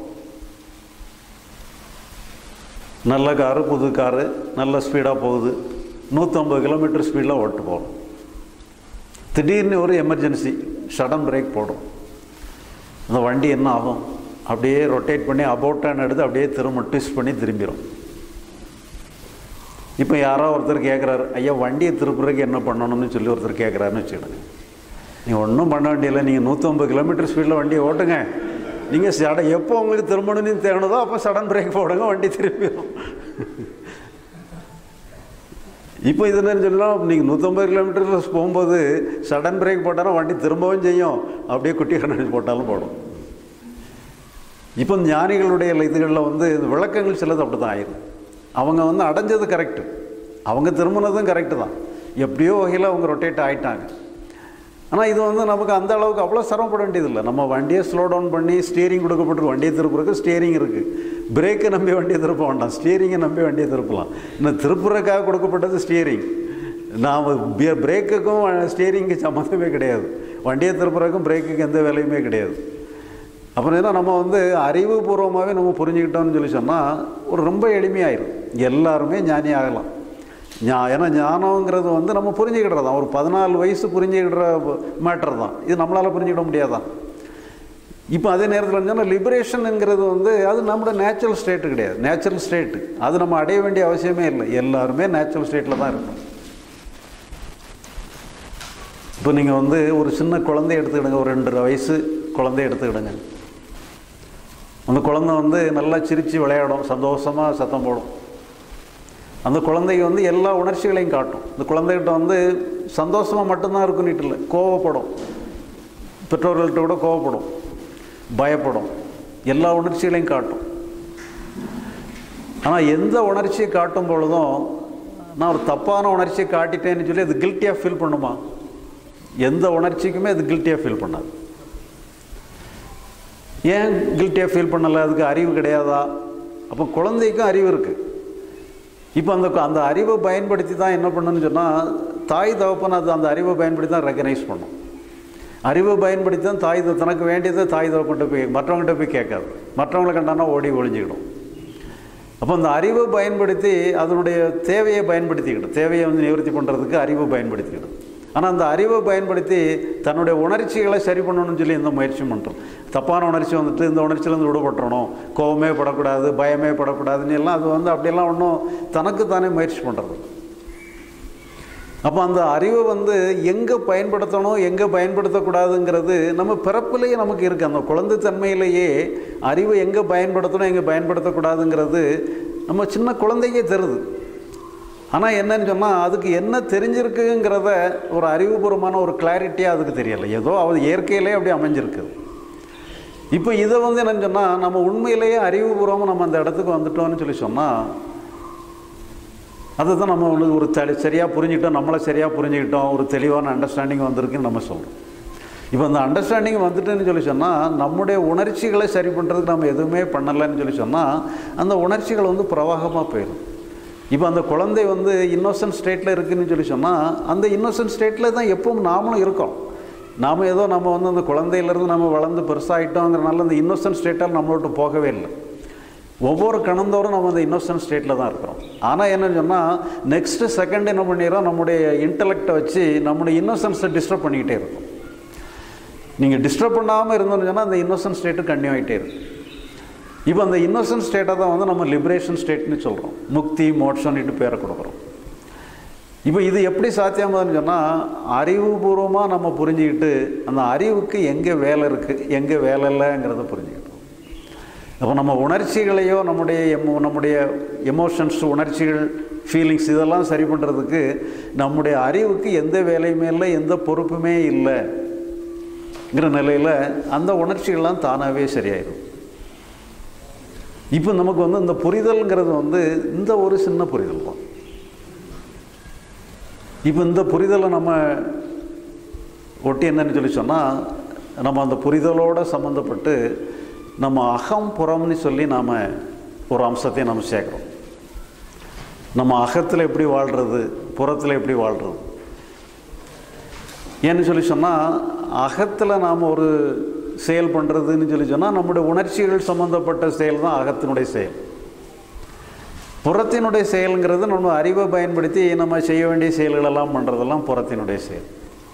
நல்ல காரு புது காரு நல்ல ஸ்பீடாக போகுது நூற்றம்பது கிலோமீட்டர் ஸ்பீடில் ஓட்டு போகிறோம் திடீர்னு ஒரு எமர்ஜென்சி சடன் பிரேக் போடும் அந்த வண்டி என்ன ஆகும் அப்படியே ரொட்டேட் பண்ணி அபவுட் டர்ன் எடுத்து அப்படியே திரும்ப ட்விஸ்ட் பண்ணி திரும்பிடும் இப்போ யாரோ ஒருத்தர் கேட்குறாரு ஐயா வண்டியை திருப்புறதுக்கு என்ன பண்ணணும்னு சொல்லி ஒருத்தர் கேட்குறாருன்னு வச்சுக்கிடுங்க நீங்கள் ஒன்றும் பண்ண வேண்டியதில்லை நீங்கள் நூற்றம்பது கிலோமீட்டர் ஸ்பீடில் வண்டியை ஓட்டுங்க நீங்கள் சட எப்போ உங்களுக்கு திரும்பணும்னு தேணுதோ அப்போ சடன் பிரேக் போடுங்க வண்டி திரும்பிடும் இப்போ இது என்னன்னு சொல்லலாம் நீங்கள் நூற்றம்பது கிலோமீட்டர் போகும்போது சடன் பிரேக் போட்டாலும் வண்டி திரும்பவும் செய்யும் அப்படியே குட்டி கண்ணாடி போட்டாலும் போடும் இப்போ ஞானிகளுடைய இதுகளில் வந்து இந்த விளக்கங்கள் சிலது அப்படி தான் ஆயிரும் அவங்க வந்து அடைஞ்சது கரெக்டு அவங்க திரும்பினதும் கரெக்டு தான் எப்படியோ வகையில் அவங்க ரொட்டேட் ஆகிட்டாங்க ஆனால் இது வந்து நமக்கு அந்த அளவுக்கு அவ்வளோ சிரமப்பட வேண்டியதில்லை நம்ம வண்டியை ஸ்லோ டவுன் பண்ணி ஸ்டியரிங் கொடுக்கப்பட்டு வண்டியை திருப்புறதுக்கு ஸ்டியரிங் இருக்குது பிரேக்கை நம்பி வண்டியை திருப்ப வேண்டாம் ஸ்டியரிங்கை நம்பி வண்டியை திருப்பலாம் இன்னும் திருப்புறதுக்காக கொடுக்கப்பட்டது ஸ்டியரிங் நாம் பிரேக்குக்கும் ஸ்டியரிங்க்கு சம்மந்தமே கிடையாது வண்டியை திருப்புறதுக்கும் பிரேக்குக்கு எந்த வேலையுமே கிடையாது அப்புறம் என்ன நம்ம வந்து அறிவுபூர்வமாகவே நம்ம புரிஞ்சுக்கிட்டோம்னு சொல்லி சொன்னால் ஒரு ரொம்ப எளிமையாயிரும் எல்லாருமே ஞானி ஆகலாம் ஞா ஏன்னா ஞானங்கிறது வந்து நம்ம புரிஞ்சுக்கிடுறது தான் ஒரு பதினாலு வயசு புரிஞ்சுக்கிடுற மேட்டர் தான் இது நம்மளால் புரிஞ்சுக்கிட முடியாதான் இப்போ அதே நேரத்தில் சொன்னால் லிபரேஷனுங்கிறது வந்து அது நம்மளோட நேச்சுரல் ஸ்டேட்டு கிடையாது நேச்சுரல் ஸ்டேட்டு அது நம்ம அடைய வேண்டிய அவசியமே இல்லை எல்லாருமே நேச்சுரல் ஸ்டேட்டில் தான் இருக்கும் இப்போ நீங்கள் வந்து ஒரு சின்ன குழந்தைய எடுத்துக்கிடுங்க ஒரு ரெண்டு வயசு குழந்தைய எடுத்துக்கிடுங்க அந்த குழந்தை வந்து நல்லா சிரித்து விளையாடும் சந்தோஷமாக சத்தம் போடும் அந்த குழந்தைக்கு வந்து எல்லா உணர்ச்சிகளையும் காட்டும் இந்த குழந்தைகிட்ட வந்து சந்தோஷமாக மட்டும்தான் இருக்குன்னுட்டு இல்லை கோவப்படும் பெற்றோர்கள்ட்ட கூட கோவப்படும் பயப்படும் எல்லா உணர்ச்சிகளையும் காட்டும் ஆனால் எந்த உணர்ச்சியை காட்டும் பொழுதும் நான் ஒரு தப்பான உணர்ச்சியை காட்டிட்டேன்னு சொல்லி அது கில்ட்டியாக ஃபீல் பண்ணுமா எந்த உணர்ச்சிக்குமே அது கில்ட்டியாக ஃபீல் பண்ணாது ஏன் கில்ட்டியாக ஃபீல் பண்ணலை அதுக்கு அறிவு கிடையாதா அப்போ குழந்தைக்கும் அறிவு இருக்குது இப்போ அந்த அந்த அறிவை பயன்படுத்தி தான் என்ன பண்ணுன்னு சொன்னால் தாய் தகப்பன் அது அந்த அறிவை பயன்படுத்தி தான் ரெக்கனைஸ் பண்ணும் அறிவை பயன்படுத்தி தான் தாய் த- தனக்கு வேண்டியதை தாய் தகப்பன்கிட்ட போய் மற்றவங்ககிட்ட போய் கேட்காது மற்றவங்களை கண்டானா ஓடி ஒளிஞ்சிக்கிடும் அப்போ அந்த அறிவை பயன்படுத்தி அதனுடைய தேவையை பயன்படுத்திக்கிடும் தேவையை வந்து நிவர்த்தி பண்ணுறதுக்கு அறிவை பயன்படுத்திக்கிடும் ஆனால் அந்த அறிவை பயன்படுத்தி தன்னுடைய உணர்ச்சிகளை சரி பண்ணணும்னு சொல்லி எந்த முயற்சியும் பண்ணுறோம் தப்பான உணர்ச்சி வந்துட்டு இந்த உணர்ச்சியிலேருந்து விடுபட்டுறணும் கோவமே படக்கூடாது பயமே படக்கூடாதுன்னு எல்லாம் அது வந்து அப்படியெல்லாம் ஒன்றும் தனக்கு தானே முயற்சி பண்ணுறது அப்போ அந்த அறிவை வந்து எங்கே பயன்படுத்தணும் எங்கே பயன்படுத்தக்கூடாதுங்கிறது நம்ம பிறப்பிலேயே நமக்கு இருக்குது அந்த குழந்தை தன்மையிலேயே அறிவை எங்கே பயன்படுத்தணும் எங்கே பயன்படுத்தக்கூடாதுங்கிறது நம்ம சின்ன குழந்தைக்கே தருது ஆனால் என்னன்னு சொன்னால் அதுக்கு என்ன தெரிஞ்சிருக்குங்கிறத ஒரு அறிவுபூர்வமான ஒரு கிளாரிட்டியாக அதுக்கு தெரியலை ஏதோ அது இயற்கையிலே அப்படி அமைஞ்சிருக்குது இப்போ இதை வந்து என்னன்னு சொன்னால் நம்ம உண்மையிலேயே அறிவுபூர்வமாக நம்ம அந்த இடத்துக்கு வந்துட்டோம்னு சொல்லி சொன்னால் அதுதான் நம்ம வந்து ஒரு தெளி சரியாக புரிஞ்சுக்கிட்டோம் நம்மளை சரியாக புரிஞ்சுக்கிட்டோம் ஒரு தெளிவான அண்டர்ஸ்டாண்டிங் வந்திருக்குன்னு நம்ம சொல்கிறோம் இப்போ அந்த அண்டர்ஸ்டாண்டிங் வந்துட்டுன்னு சொல்லி சொன்னால் நம்முடைய உணர்ச்சிகளை சரி பண்ணுறதுக்கு நம்ம எதுவுமே பண்ணலைன்னு சொல்லி சொன்னால் அந்த உணர்ச்சிகள் வந்து பிரவாகமாக போயிடும் இப்போ அந்த குழந்தை வந்து இன்னோசன்ட் ஸ்டேட்டில் இருக்குன்னு சொல்லி சொன்னால் அந்த இன்னோசன்ட் ஸ்டேட்டில் தான் எப்பவும் நாமளும் இருக்கோம் நாம் ஏதோ நம்ம வந்து அந்த குழந்தையிலேருந்து நம்ம வளர்ந்து பெருசாகிட்டோங்கிறனால அந்த இன்னோசன்ட் ஸ்டேட்டால் நம்மளை விட்டு போகவே இல்லை ஒவ்வொரு கணந்தோறும் நம்ம அந்த இன்னோசன்ட் ஸ்டேட்டில் தான் இருக்கிறோம் ஆனால் என்னன்னு சொன்னால் நெக்ஸ்ட்டு செகண்ட் என்ன பண்ணிடுறோம் நம்முடைய இன்டலெக்டை வச்சு நம்முடைய இன்னோசன்ஸை டிஸ்டர்ப் பண்ணிக்கிட்டே இருக்கும் நீங்கள் டிஸ்டர்ப் பண்ணாமல் இருந்தோம்னு சொன்னால் அந்த இன்னோசன்ட் ஸ்டேட்டு கண்டினியூ ஆகிட்டே இருக்கு இப்போ அந்த இன்னோசன்ட் ஸ்டேட்டை தான் வந்து நம்ம லிபரேஷன் ஸ்டேட்னு சொல்கிறோம் முக்தி மோட்சம்னுட்டு பேரை கொடுக்குறோம் இப்போ இது எப்படி சாத்தியமாகுதுன்னு சொன்னால் அறிவுபூர்வமாக நம்ம புரிஞ்சுக்கிட்டு அந்த அறிவுக்கு எங்கே வேலை இருக்குது எங்கே வேலை இல்லைங்கிறத புரிஞ்சுக்கிட்டோம் அப்போ நம்ம உணர்ச்சிகளையோ நம்முடைய எமோ நம்முடைய எமோஷன்ஸ் உணர்ச்சிகள் ஃபீலிங்ஸ் இதெல்லாம் சரி பண்ணுறதுக்கு நம்முடைய அறிவுக்கு எந்த வேலையுமே இல்லை எந்த பொறுப்புமே இல்லைங்கிற நிலையில் அந்த உணர்ச்சிகள்லாம் தானாகவே சரியாயிடும் இப்போ நமக்கு வந்து இந்த புரிதல்ங்கிறது வந்து இந்த ஒரு சின்ன புரிதல் தான் இப்போ இந்த புரிதலை நம்ம ஒட்டி என்னன்னு சொல்லி சொன்னால் நம்ம அந்த புரிதலோடு சம்மந்தப்பட்டு நம்ம அகம் புறம்னு சொல்லி நாம் ஒரு அம்சத்தையும் நம்ம சேர்க்குறோம் நம்ம அகத்தில் எப்படி வாழ்கிறது புறத்தில் எப்படி வாழ்கிறது ஏன்னு சொல்லி சொன்னால் அகத்தில் நாம் ஒரு செயல் பண்ணுறதுன்னு சொல்லி சொன்னால் நம்முடைய உணர்ச்சிகள் சம்மந்தப்பட்ட செயல் தான் அகத்தினுடைய செயல் புறத்தினுடைய செயலுங்கிறது நம்ம அறிவை பயன்படுத்தி நம்ம செய்ய வேண்டிய செயல்களெல்லாம் பண்ணுறதெல்லாம் புறத்தினுடைய செயல்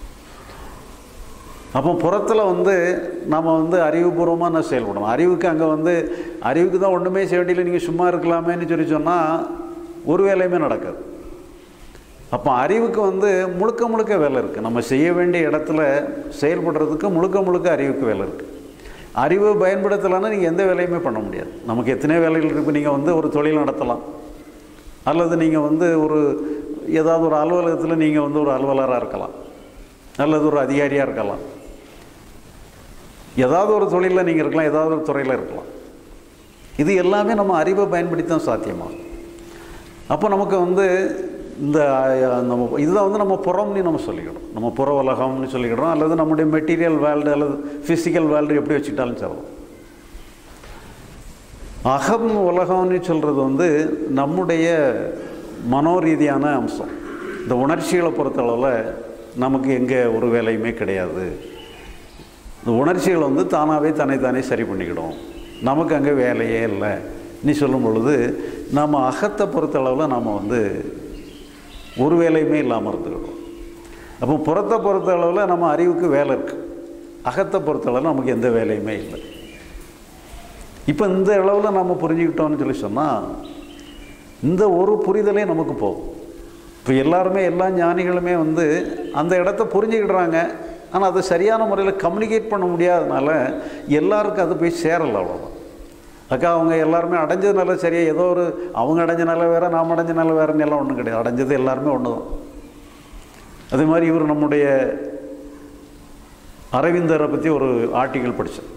அப்போ புறத்தில் வந்து நம்ம வந்து அறிவுபூர்வமாக நான் செயல்படணும் அறிவுக்கு அங்கே வந்து அறிவுக்கு தான் ஒன்றுமே செய்ய வேண்டியதில்லை நீங்கள் சும்மா இருக்கலாமேன்னு சொல்லி சொன்னால் ஒரு வேலையுமே நடக்காது அப்போ அறிவுக்கு வந்து முழுக்க முழுக்க வேலை இருக்குது நம்ம செய்ய வேண்டிய இடத்துல செயல்படுறதுக்கு முழுக்க முழுக்க அறிவுக்கு வேலை இருக்குது அறிவை பயன்படுத்தலைன்னா நீங்கள் எந்த வேலையுமே பண்ண முடியாது நமக்கு எத்தனையோ வேலைகள் இருக்குது நீங்கள் வந்து ஒரு தொழில் நடத்தலாம் அல்லது நீங்கள் வந்து ஒரு ஏதாவது ஒரு அலுவலகத்தில் நீங்கள் வந்து ஒரு அலுவலராக இருக்கலாம் அல்லது ஒரு அதிகாரியாக இருக்கலாம் ஏதாவது ஒரு தொழிலில் நீங்கள் இருக்கலாம் ஏதாவது ஒரு துறையில் இருக்கலாம் இது எல்லாமே நம்ம அறிவை பயன்படுத்தி தான் சாத்தியமாகும் அப்போ நமக்கு வந்து இந்த நம்ம இதுதான் வந்து நம்ம புறம்னு நம்ம சொல்லிக்கிடும் நம்ம புற உலகம்னு சொல்லிக்கிடுறோம் அல்லது நம்முடைய மெட்டீரியல் வேர்ல்டு அல்லது ஃபிசிக்கல் வேர்ல்டு எப்படி வச்சுக்கிட்டாலும் சொல்லலாம் அகம் உலகம்னு சொல்கிறது வந்து நம்முடைய மனோரீதியான அம்சம் இந்த உணர்ச்சிகளை பொறுத்தளவில் நமக்கு எங்கே ஒரு வேலையுமே கிடையாது இந்த உணர்ச்சிகள் வந்து தானாகவே தன்னைத்தானே சரி பண்ணிக்கிடும் நமக்கு அங்கே வேலையே இல்லை நீ சொல்லும் பொழுது நம்ம அகத்தை பொறுத்தளவில் நாம் வந்து ஒரு வேலையுமே இல்லாமல் இருந்துக்கிடும் அப்போ புறத்தை பொறுத்த அளவில் நம்ம அறிவுக்கு வேலை இருக்குது அகத்தை பொறுத்தளவில் நமக்கு எந்த வேலையுமே இல்லை இப்போ இந்த அளவில் நம்ம புரிஞ்சுக்கிட்டோம்னு சொல்லி சொன்னால் இந்த ஒரு புரிதலே நமக்கு போகும் இப்போ எல்லாருமே எல்லா ஞானிகளுமே வந்து அந்த இடத்த புரிஞ்சுக்கிடுறாங்க ஆனால் அதை சரியான முறையில் கம்யூனிகேட் பண்ண முடியாதனால எல்லாருக்கும் அது போய் சேரலை அவ்வளோதான் அக்கா அவங்க எல்லாருமே அடைஞ்சதுனால சரியா ஏதோ ஒரு அவங்க அடைஞ்சனால வேறு நாம் அடைஞ்சனால வேறுன்னு எல்லாம் ஒன்றும் கிடையாது அடைஞ்சது எல்லாருமே ஒன்று தான் அதே மாதிரி இவர் நம்முடைய அரவிந்தரை பற்றி ஒரு ஆர்டிக்கல் படித்தார்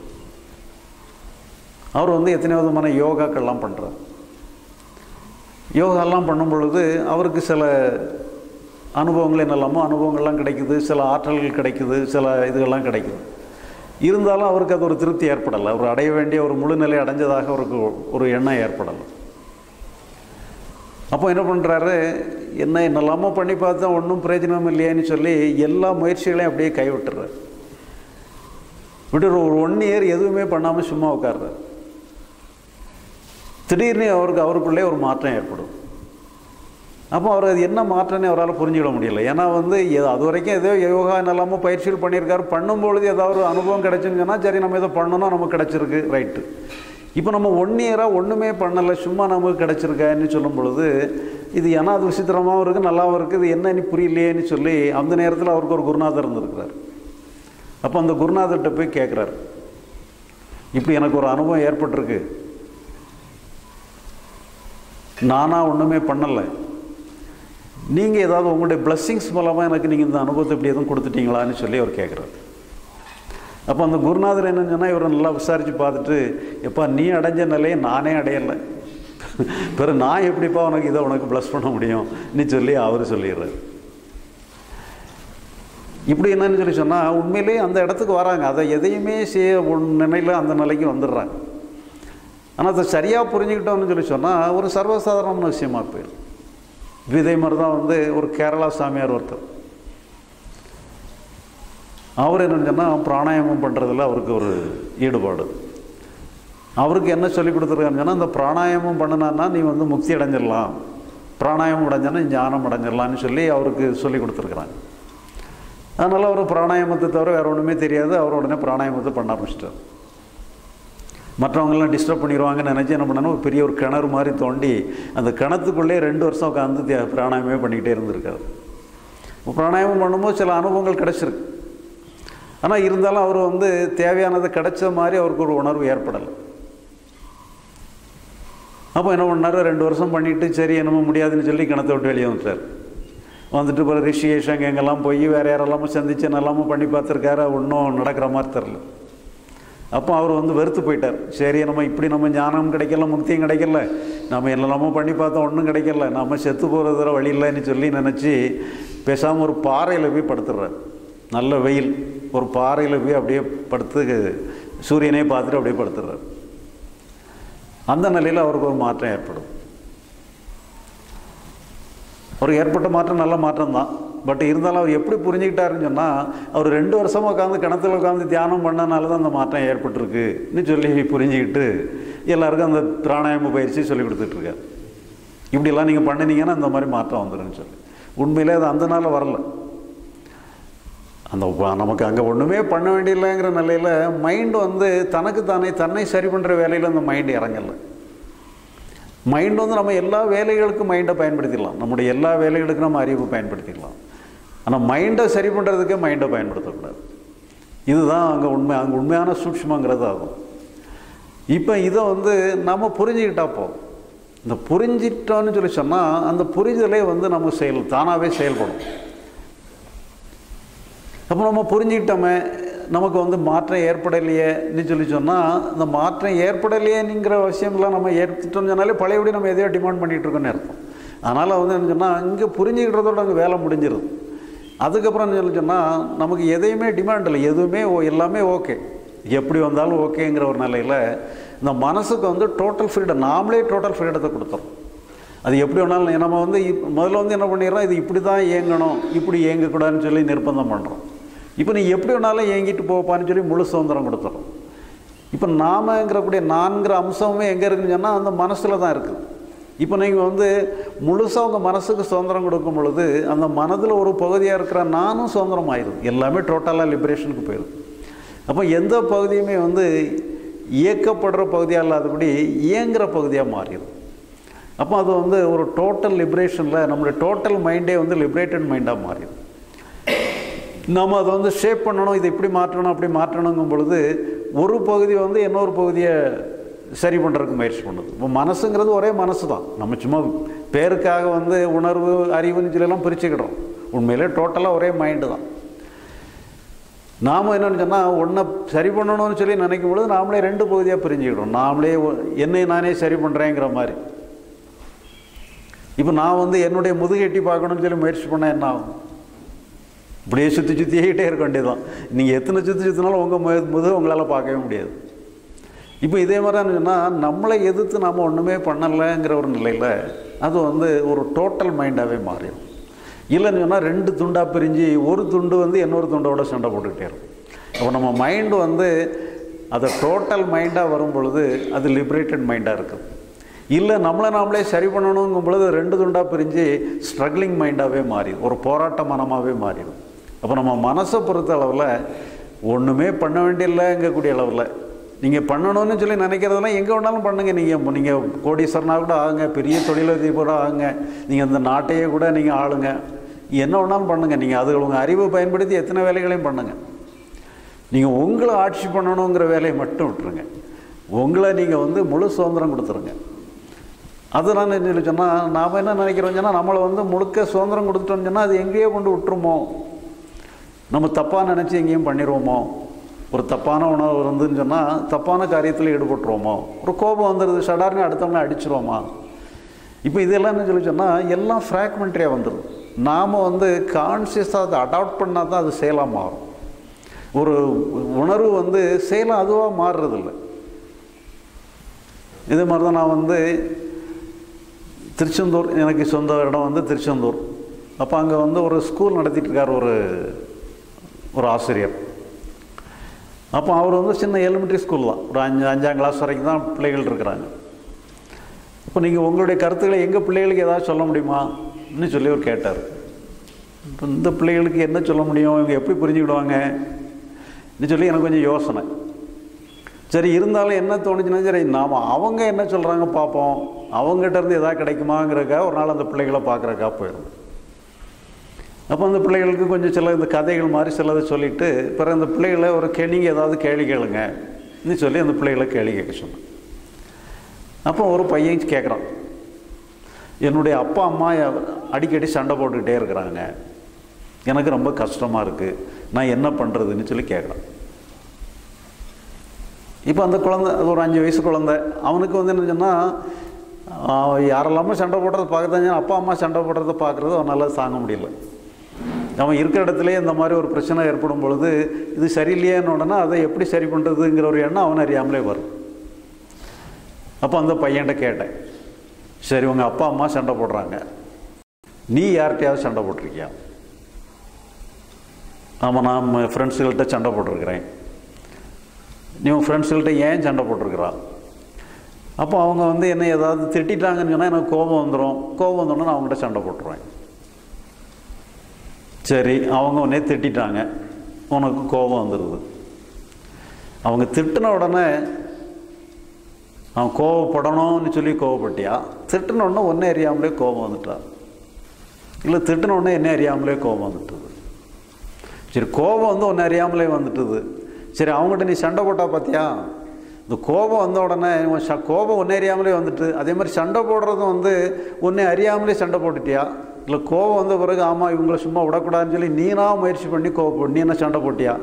அவர் வந்து எத்தனை விதமான யோகாக்கள்லாம் பண்ணுறார் யோகாலாம் பண்ணும் பொழுது அவருக்கு சில அனுபவங்கள் என்னெல்லாமோ அனுபவங்கள்லாம் கிடைக்குது சில ஆற்றல்கள் கிடைக்குது சில இதுகள்லாம் கிடைக்குது இருந்தாலும் அவருக்கு அது ஒரு திருப்தி ஏற்படலை அவர் அடைய வேண்டிய ஒரு முழுநிலை அடைஞ்சதாக அவருக்கு ஒரு எண்ணம் ஏற்படலை அப்போ என்ன பண்ணுறாரு என்ன என்னெல்லாமோ பண்ணி பார்த்தா ஒன்றும் பிரயோஜனம் இல்லையேன்னு சொல்லி எல்லா முயற்சிகளையும் அப்படியே கைவிட்டுறாரு விட்டு ஒரு ஒன் இயர் எதுவுமே பண்ணாமல் சும்மா உட்கார்றாரு திடீர்னு அவருக்கு அவருக்குள்ளே ஒரு மாற்றம் ஏற்படும் அப்போ அவர் அது என்ன மாற்றம்னு அவரால் புரிஞ்சுக்கிட முடியல ஏன்னா வந்து எ- அது வரைக்கும் ஏதோ யோகா என்னெல்லாமோ பயிற்சிகள் பண்ணியிருக்காரு பண்ணும்பொழுது ஏதாவது ஒரு அனுபவம் கிடைச்சுன்னு சொன்னால் சரி நம்ம இதை பண்ணணும் நமக்கு கிடச்சிருக்கு ரைட்டு இப்போ நம்ம ஒன் இயராக ஒன்றுமே பண்ணலை சும்மா நமக்கு கிடச்சிருக்கான்னு சொல்லும் பொழுது இது ஏன்னா அது விசித்திரமாகவும் இருக்குது நல்லாவும் இருக்குது இது என்ன இனி புரியலையேன்னு சொல்லி அந்த நேரத்தில் அவருக்கு ஒரு குருநாதர் இருந்திருக்கிறார் அப்போ அந்த குருநாதர்கிட்ட போய் கேட்குறாரு இப்படி எனக்கு ஒரு அனுபவம் ஏற்பட்டிருக்கு நானாக ஒன்றுமே பண்ணலை நீங்கள் ஏதாவது உங்களுடைய blessings மூலமாக எனக்கு நீங்கள் இந்த அனுபவத்தை இப்படி எதுவும் கொடுத்துட்டீங்களான்னு சொல்லி அவர் கேட்குறாரு அப்போ அந்த குருநாதர் என்ன சொன்னால் இவரை நல்லா விசாரித்து பார்த்துட்டு எப்பா நீ அடைஞ்ச நிலையை நானே அடையலை பிறகு நான் எப்படிப்பா உனக்கு இதை உனக்கு ப்ளஸ் பண்ண முடியும் நீ சொல்லி அவர் சொல்லிடுறாரு இப்படி என்னன்னு சொல்லி சொன்னால் உண்மையிலேயே அந்த இடத்துக்கு வராங்க அதை எதையுமே செய்ய ஒரு நிலையில் அந்த நிலைக்கு வந்துடுறாங்க ஆனால் அதை சரியாக புரிஞ்சுக்கிட்டோம்னு சொல்லி சொன்னால் ஒரு சர்வசாதாரணமான விஷயமா போயிடும் இப்ப இதே மாதிரி தான் வந்து ஒரு கேரளா சாமியார் ஒருத்தர் அவர் என்னன்னு சொன்னால் பிராணாயாமம் பண்ணுறதுல அவருக்கு ஒரு ஈடுபாடு அவருக்கு என்ன சொல்லி கொடுத்துருக்காருன்னு சொன்னால் இந்த பிராணாயாமம் பண்ணினான்னா நீ வந்து முக்தி அடைஞ்சிடலாம் பிராணாயாமம் அடைஞ்சனா ஞானம் அடைஞ்சிடலாம்னு சொல்லி அவருக்கு சொல்லி கொடுத்துருக்குறாங்க அதனால் அவர் பிராணாயாமத்தை தவிர வேறு ஒன்றுமே தெரியாது அவர் உடனே பிராணாயாமத்தை பண்ண ஆரம்பிச்சிட்டார் மற்றவங்களாம் டிஸ்டர்ப் பண்ணிடுவாங்கன்னு நினச்சி என்ன பண்ணணும் ஒரு பெரிய ஒரு கிணறு மாதிரி தோண்டி அந்த கிணத்துக்குள்ளே ரெண்டு வருஷம் உட்காந்து தியா- பிராணாயாமமே பண்ணிக்கிட்டே இருந்திருக்காரு இப்போ பிராணாயாமம் பண்ணும்போது சில அனுபவங்கள் கிடச்சிருக்கு ஆனால் இருந்தாலும் அவர் வந்து தேவையானது கிடைச்ச மாதிரி அவருக்கு ஒரு உணர்வு ஏற்படலை அப்போ என்ன பண்ணாரு ரெண்டு வருஷம் பண்ணிட்டு சரி என்னமோ முடியாதுன்னு சொல்லி கிணத்தை விட்டு வெளியே வந்துட்டார் வந்துட்டு அப்புறம் ரிஷிகேஷ் அங்கே எங்கெல்லாம் போய் வேறு யாரெல்லாமோ சந்திச்சு நல்லாமோ பண்ணி பார்த்துருக்காரு ஒன்றும் நடக்கிற மாதிரி தெரில அப்போ அவர் வந்து வெறுத்து போயிட்டார் சரி நம்ம இப்படி நம்ம ஞானம் கிடைக்கல முக்தியும் கிடைக்கல நம்ம என்னெல்லாமோ பண்ணி பார்த்தோம் ஒன்றும் கிடைக்கல நம்ம செத்து போகிறதுல வழி இல்லைன்னு சொல்லி நினச்சி பேசாமல் ஒரு பாறையில் போய் படுத்துடுறார் நல்ல வெயில் ஒரு பாறையில் போய் அப்படியே படுத்து சூரியனே பார்த்துட்டு அப்படியே படுத்துடுறார் அந்த நிலையில் அவருக்கு ஒரு மாற்றம் ஏற்படும் அவருக்கு ஏற்பட்ட மாற்றம் நல்ல மாற்றம் தான் பட் இருந்தாலும் அவர் எப்படி புரிஞ்சுக்கிட்டாருன்னு சொன்னால் அவர் ரெண்டு வருஷமாக உட்காந்து கிணத்துல உட்காந்து தியானம் பண்ணனால தான் அந்த மாற்றம் ஏற்பட்டிருக்குன்னு சொல்லி புரிஞ்சுக்கிட்டு எல்லாருக்கும் அந்த பிராணாயாம பயிற்சி சொல்லி கொடுத்துட்ருக்காரு இப்படிலாம் நீங்கள் பண்ணினீங்கன்னா இந்த மாதிரி மாற்றம் வந்துடும்னு சொல்லி உண்மையிலே அது அந்த நாள் வரல அந்த உப்ப- நமக்கு அங்கே ஒன்றுமே பண்ண வேண்டியதில்லைங்கிற நிலையில் மைண்டு வந்து தனக்கு தானே தன்னை சரி பண்ணுற வேலையில் அந்த மைண்டு இறங்கலை மைண்ட் வந்து நம்ம எல்லா வேலைகளுக்கும் மைண்டை பயன்படுத்திக்கலாம் நம்முடைய எல்லா வேலைகளுக்கும் நம்ம அறிவு பயன்படுத்திக்கலாம் ஆனால் மைண்டை சரி பண்ணுறதுக்கே மைண்டை பயன்படுத்தக்கூடாது இதுதான் அங்கே உண்மை அங்கே உண்மையான சூட்சுமங்கிறது ஆகும் இப்போ இதை வந்து நம்ம புரிஞ்சுக்கிட்டா போதும் இந்த புரிஞ்சிட்டோன்னு சொல்லி சொன்னால் அந்த புரிதலே வந்து நம்ம செயல் தானாகவே செயல்படும் அப்போ நம்ம புரிஞ்சுக்கிட்டோமே நமக்கு வந்து மாற்றம் ஏற்படலையேன்னு சொல்லி சொன்னால் இந்த மாற்றம் ஏற்படலையேங்கிற விஷயம்லாம் நம்ம ஏற்பட்டோம்னு சொன்னாலே பழையபடி நம்ம எதையோ டிமாண்ட் பண்ணிகிட்டு இருக்கோம்னு அர்த்தம் அதனால் வந்து என்ன சொன்னால் இங்கே புரிஞ்சுக்கிட்டதோட அங்கே வேலை முடிஞ்சிருது அதுக்கப்புறம் என்ன சொல்லி சொன்னால் நமக்கு எதையுமே டிமாண்ட் இல்லை எதுவுமே ஓ- எல்லாமே ஓகே எப்படி வந்தாலும் ஓகேங்கிற ஒரு நிலையில் இந்த மனசுக்கு வந்து டோட்டல் ஃப்ரீடம் நாமளே டோட்டல் ஃப்ரீடத்தை கொடுத்துறோம் அது எப்படி வேணாலும் நம்ம வந்து இப்- முதல்ல வந்து என்ன பண்ணிடுறோம் இது இப்படி தான் இயங்கணும் இப்படி இயங்கக்கூடாதுன்னு சொல்லி நிர்பந்தம் பண்ணுறோம் இப்போ நீ எப்படி வேணாலும் இயங்கிட்டு போப்பான்னு சொல்லி முழு சுதந்திரம் கொடுத்துறோம் இப்போ நாமங்கிறக்கூடிய நான்கிற அம்சமே எங்கே இருக்குன்னு சொன்னால் அந்த மனசில் தான் இருக்குது இப்போ நீங்கள் வந்து முழுசாக உங்கள் மனசுக்கு சுதந்திரம் கொடுக்கும் பொழுது அந்த மனதில் ஒரு பகுதியாக இருக்கிற நானும் சுதந்திரம் ஆயிடுது எல்லாமே டோட்டலாக லிபரேஷனுக்கு போயிடுது அப்போ எந்த பகுதியுமே வந்து இயக்கப்படுற பகுதியாக இல்லாதபடி இயங்குற பகுதியாக மாறிடும் அப்போ அது வந்து ஒரு டோட்டல் லிபரேஷனில் நம்மளுடைய டோட்டல் மைண்டே வந்து லிபரேட்டட் மைண்டாக மாறிடும் நம்ம அதை வந்து ஷேப் பண்ணணும் இதை இப்படி மாற்றணும் அப்படி மாற்றணுங்கும் பொழுது ஒரு பகுதி வந்து இன்னொரு பகுதியை சரி பண்ணுறதுக்கு முயற்சி பண்ணுது இப்போ மனசுங்கிறது ஒரே மனசு தான் நம்ம சும்மா பேருக்காக வந்து உணர்வு அறிவுன்னு சொல்லலாம் பிரிச்சுக்கிடுறோம் உண்மையிலே டோட்டலாக ஒரே மைண்டு தான் நாம் என்னன்னு சொன்னால் ஒன்றை சரி பண்ணணும்னு சொல்லி நினைக்கும் பொழுது நாமளே ரெண்டு பகுதியாக பிரிஞ்சுக்கிடுறோம் நாமளே ஒ- என்னை நானே சரி பண்ணுறேங்கிற மாதிரி இப்போ நான் வந்து என்னுடைய முதுகு எட்டி பார்க்கணும்னு சொல்லி முயற்சி பண்ணால் என்ன ஆகும் இப்படியே சுற்றி சுற்றிக்கிட்டே இருக்க வேண்டியதுதான் நீங்கள் எத்தனை சுற்றி சுற்றினாலும் உங்கள் மு முதுகு உங்களால் பார்க்கவே முடியாது இப்போ இதே மாதிரி தான் சொன்னால் நம்மளை எதிர்த்து நாம் ஒன்றுமே பண்ணலைங்கிற ஒரு நிலையில் அது வந்து ஒரு டோட்டல் மைண்டாகவே மாறிடும் இல்லைன்னு சொன்னால் ரெண்டு துண்டாக பிரிஞ்சு ஒரு துண்டு வந்து இன்னொரு துண்டோட சண்டை போட்டுக்கிட்டே இருக்கும் அப்போ நம்ம மைண்டு வந்து அது டோட்டல் மைண்டாக வரும் பொழுது அது லிபரேட்டட் மைண்டாக இருக்குது இல்லை நம்மளை நாமளே சரி பண்ணணுங்கும் பொழுது ரெண்டு துண்டாக பிரிஞ்சு ஸ்ட்ரகிளிங் மைண்டாகவே மாறிடும் ஒரு போராட்ட மனமாகவே மாறிடும் அப்போ நம்ம மனசை பொறுத்த அளவில் ஒன்றுமே பண்ண வேண்டியதில்லைங்கக்கூடிய அளவில் நீங்கள் பண்ணணும்னு சொல்லி நினைக்கிறதெல்லாம் எங்கே வேணாலும் பண்ணுங்கள் நீங்கள் நீங்கள் கோடீஸ்வரனாக கூட ஆகுங்க பெரிய தொழிலதிபர் கூட ஆகுங்க நீங்கள் இந்த நாட்டையே கூட நீங்கள் ஆளுங்க என்ன வேணாலும் பண்ணுங்கள் நீங்கள் அது உங்கள் அறிவை பயன்படுத்தி எத்தனை வேலைகளையும் பண்ணுங்கள் நீங்கள் உங்களை ஆட்சி பண்ணணுங்கிற வேலையை மட்டும் விட்டுருங்க உங்களை நீங்கள் வந்து முழு சுதந்திரம் கொடுத்துருங்க அது நான் என்ன சொல்லி சொன்னால் நாம் என்ன நினைக்கிறோம் சொன்னால் நம்மளை வந்து முழுக்க சுதந்திரம் கொடுத்துட்டோம்னு சொன்னால் அது எங்கேயோ கொண்டு விட்டுருமோ நம்ம தப்பாக நினச்சி எங்கேயும் பண்ணிடுவோமோ ஒரு தப்பான உணவு இருந்துன்னு சொன்னால் தப்பான காரியத்தில் ஈடுபட்டுருவோமோ ஒரு கோபம் வந்துடுது சடார்னு அடுத்தவங்க அடிச்சிருவோமா இப்போ இதெல்லாம் என்ன சொல்லி சொன்னால் எல்லாம் ஃப்ராக்மெண்ட்ரியாக வந்துடும் நாம் வந்து கான்சியஸாக அதை அடாப்ட் பண்ணால் தான் அது செயலாக மாறும் ஒரு உணர்வு வந்து செயலாக அதுவாக மாறுறதில்ல இதே மாதிரி தான் நான் வந்து திருச்செந்தூர் எனக்கு சொந்த இடம் வந்து திருச்செந்தூர் அப்போ அங்கே வந்து ஒரு ஸ்கூல் நடத்திட்டு இருக்கார் ஒரு ஒரு ஆசிரியர் அப்போ அவர் வந்து சின்ன எலிமெண்ட்ரி ஸ்கூல் தான் ஒரு அஞ்சு அஞ்சாம் கிளாஸ் வரைக்கும் தான் பிள்ளைகள் இருக்கிறாங்க இப்போ நீங்கள் உங்களுடைய கருத்துக்களை எங்கள் பிள்ளைகளுக்கு ஏதாவது சொல்ல முடியுமான்னு சொல்லி அவர் கேட்டார் இப்போ இந்த பிள்ளைகளுக்கு என்ன சொல்ல முடியும் இவங்க எப்படி புரிஞ்சுக்கிடுவாங்க சொல்லி எனக்கு கொஞ்சம் யோசனை சரி இருந்தாலும் என்ன தோணுச்சுன்னா சரி நாம் அவங்க என்ன சொல்கிறாங்க பார்ப்போம் அவங்ககிட்ட இருந்து எதாவது கிடைக்குமாங்கிறக்கா ஒரு நாள் அந்த பிள்ளைகளை பார்க்குறக்கா போயிடும் அப்போ அந்த பிள்ளைகளுக்கு கொஞ்சம் சில இந்த கதைகள் மாதிரி சிலதை சொல்லிவிட்டு பிறகு அந்த பிள்ளைகளை ஒரு கே நீங்கள் ஏதாவது கேள்வி கேளுங்க ன்னு சொல்லி அந்த பிள்ளைகளை கேள்வி கேட்க சொன்னேன் அப்போ ஒரு பையன் கேட்குறான் என்னுடைய அப்பா அம்மா அடிக்கடி சண்டை போட்டுக்கிட்டே இருக்கிறாங்க எனக்கு ரொம்ப கஷ்டமாக இருக்குது நான் என்ன பண்ணுறதுன்னு சொல்லி கேட்குறான் இப்போ அந்த குழந்தை அது ஒரு அஞ்சு வயசு குழந்தை அவனுக்கு வந்து என்ன சொன்னால் யாரெல்லாமோ சண்டை போடுறத பார்க்குறதாங்க அப்பா அம்மா சண்டை போடுறத பார்க்குறது அவனால் தாங்க முடியல அவன் இருக்கிற இடத்துலயே இந்த மாதிரி ஒரு பிரச்சனை ஏற்படும் பொழுது இது சரியில்லையேன்னு உடனே அதை எப்படி சரி பண்ணுறதுங்கிற ஒரு எண்ணம் அவன் அறியாமலே வரும் அப்போ அந்த பையன்கிட்ட கேட்டேன் சரி உங்கள் அப்பா அம்மா சண்டை போடுறாங்க நீ யார்கிட்டயாவது சண்டை போட்டிருக்கியா ஆமாம் நான் ஃப்ரெண்ட்ஸுகள்கிட்ட சண்டை போட்டிருக்கிறேன் நீ உன் ஃப்ரெண்ட்ஸுகள்கிட்ட ஏன் சண்டை போட்டிருக்கிறா அப்போ அவங்க வந்து என்ன ஏதாவது திட்டாங்கன்னு சொன்னால் எனக்கு கோபம் வந்துடும் கோபம் வந்தோடனே நான் அவங்ககிட்ட சண்டை போட்டுருவேன் சரி அவங்க உடனே திட்டாங்க உனக்கு கோபம் வந்துடுது அவங்க திட்டின உடனே அவன் கோவப்படணும்னு சொல்லி கோவப்பட்டியா திட்டின உடனே ஒன்றே அறியாமலே கோபம் வந்துட்டா இல்லை திட்டின உடனே என்ன அறியாமலே கோபம் வந்துட்டுது சரி கோபம் வந்து ஒன்று அறியாமலே வந்துட்டுது சரி அவங்ககிட்ட நீ சண்டை போட்டா பார்த்தியா இந்த கோபம் வந்த உடனே இவன் ச கோபம் ஒன்றே அறியாமலே வந்துட்டு அதே மாதிரி சண்டை போடுறதும் வந்து ஒன்றே அறியாமலே சண்டை போட்டுட்டியா இல்லை கோபம் வந்த பிறகு ஆமாம் இவங்கள சும்மா விடக்கூடாதுன்னு சொல்லி நீனா முயற்சி பண்ணி கோபம் நீ என்ன சண்டை போட்டியா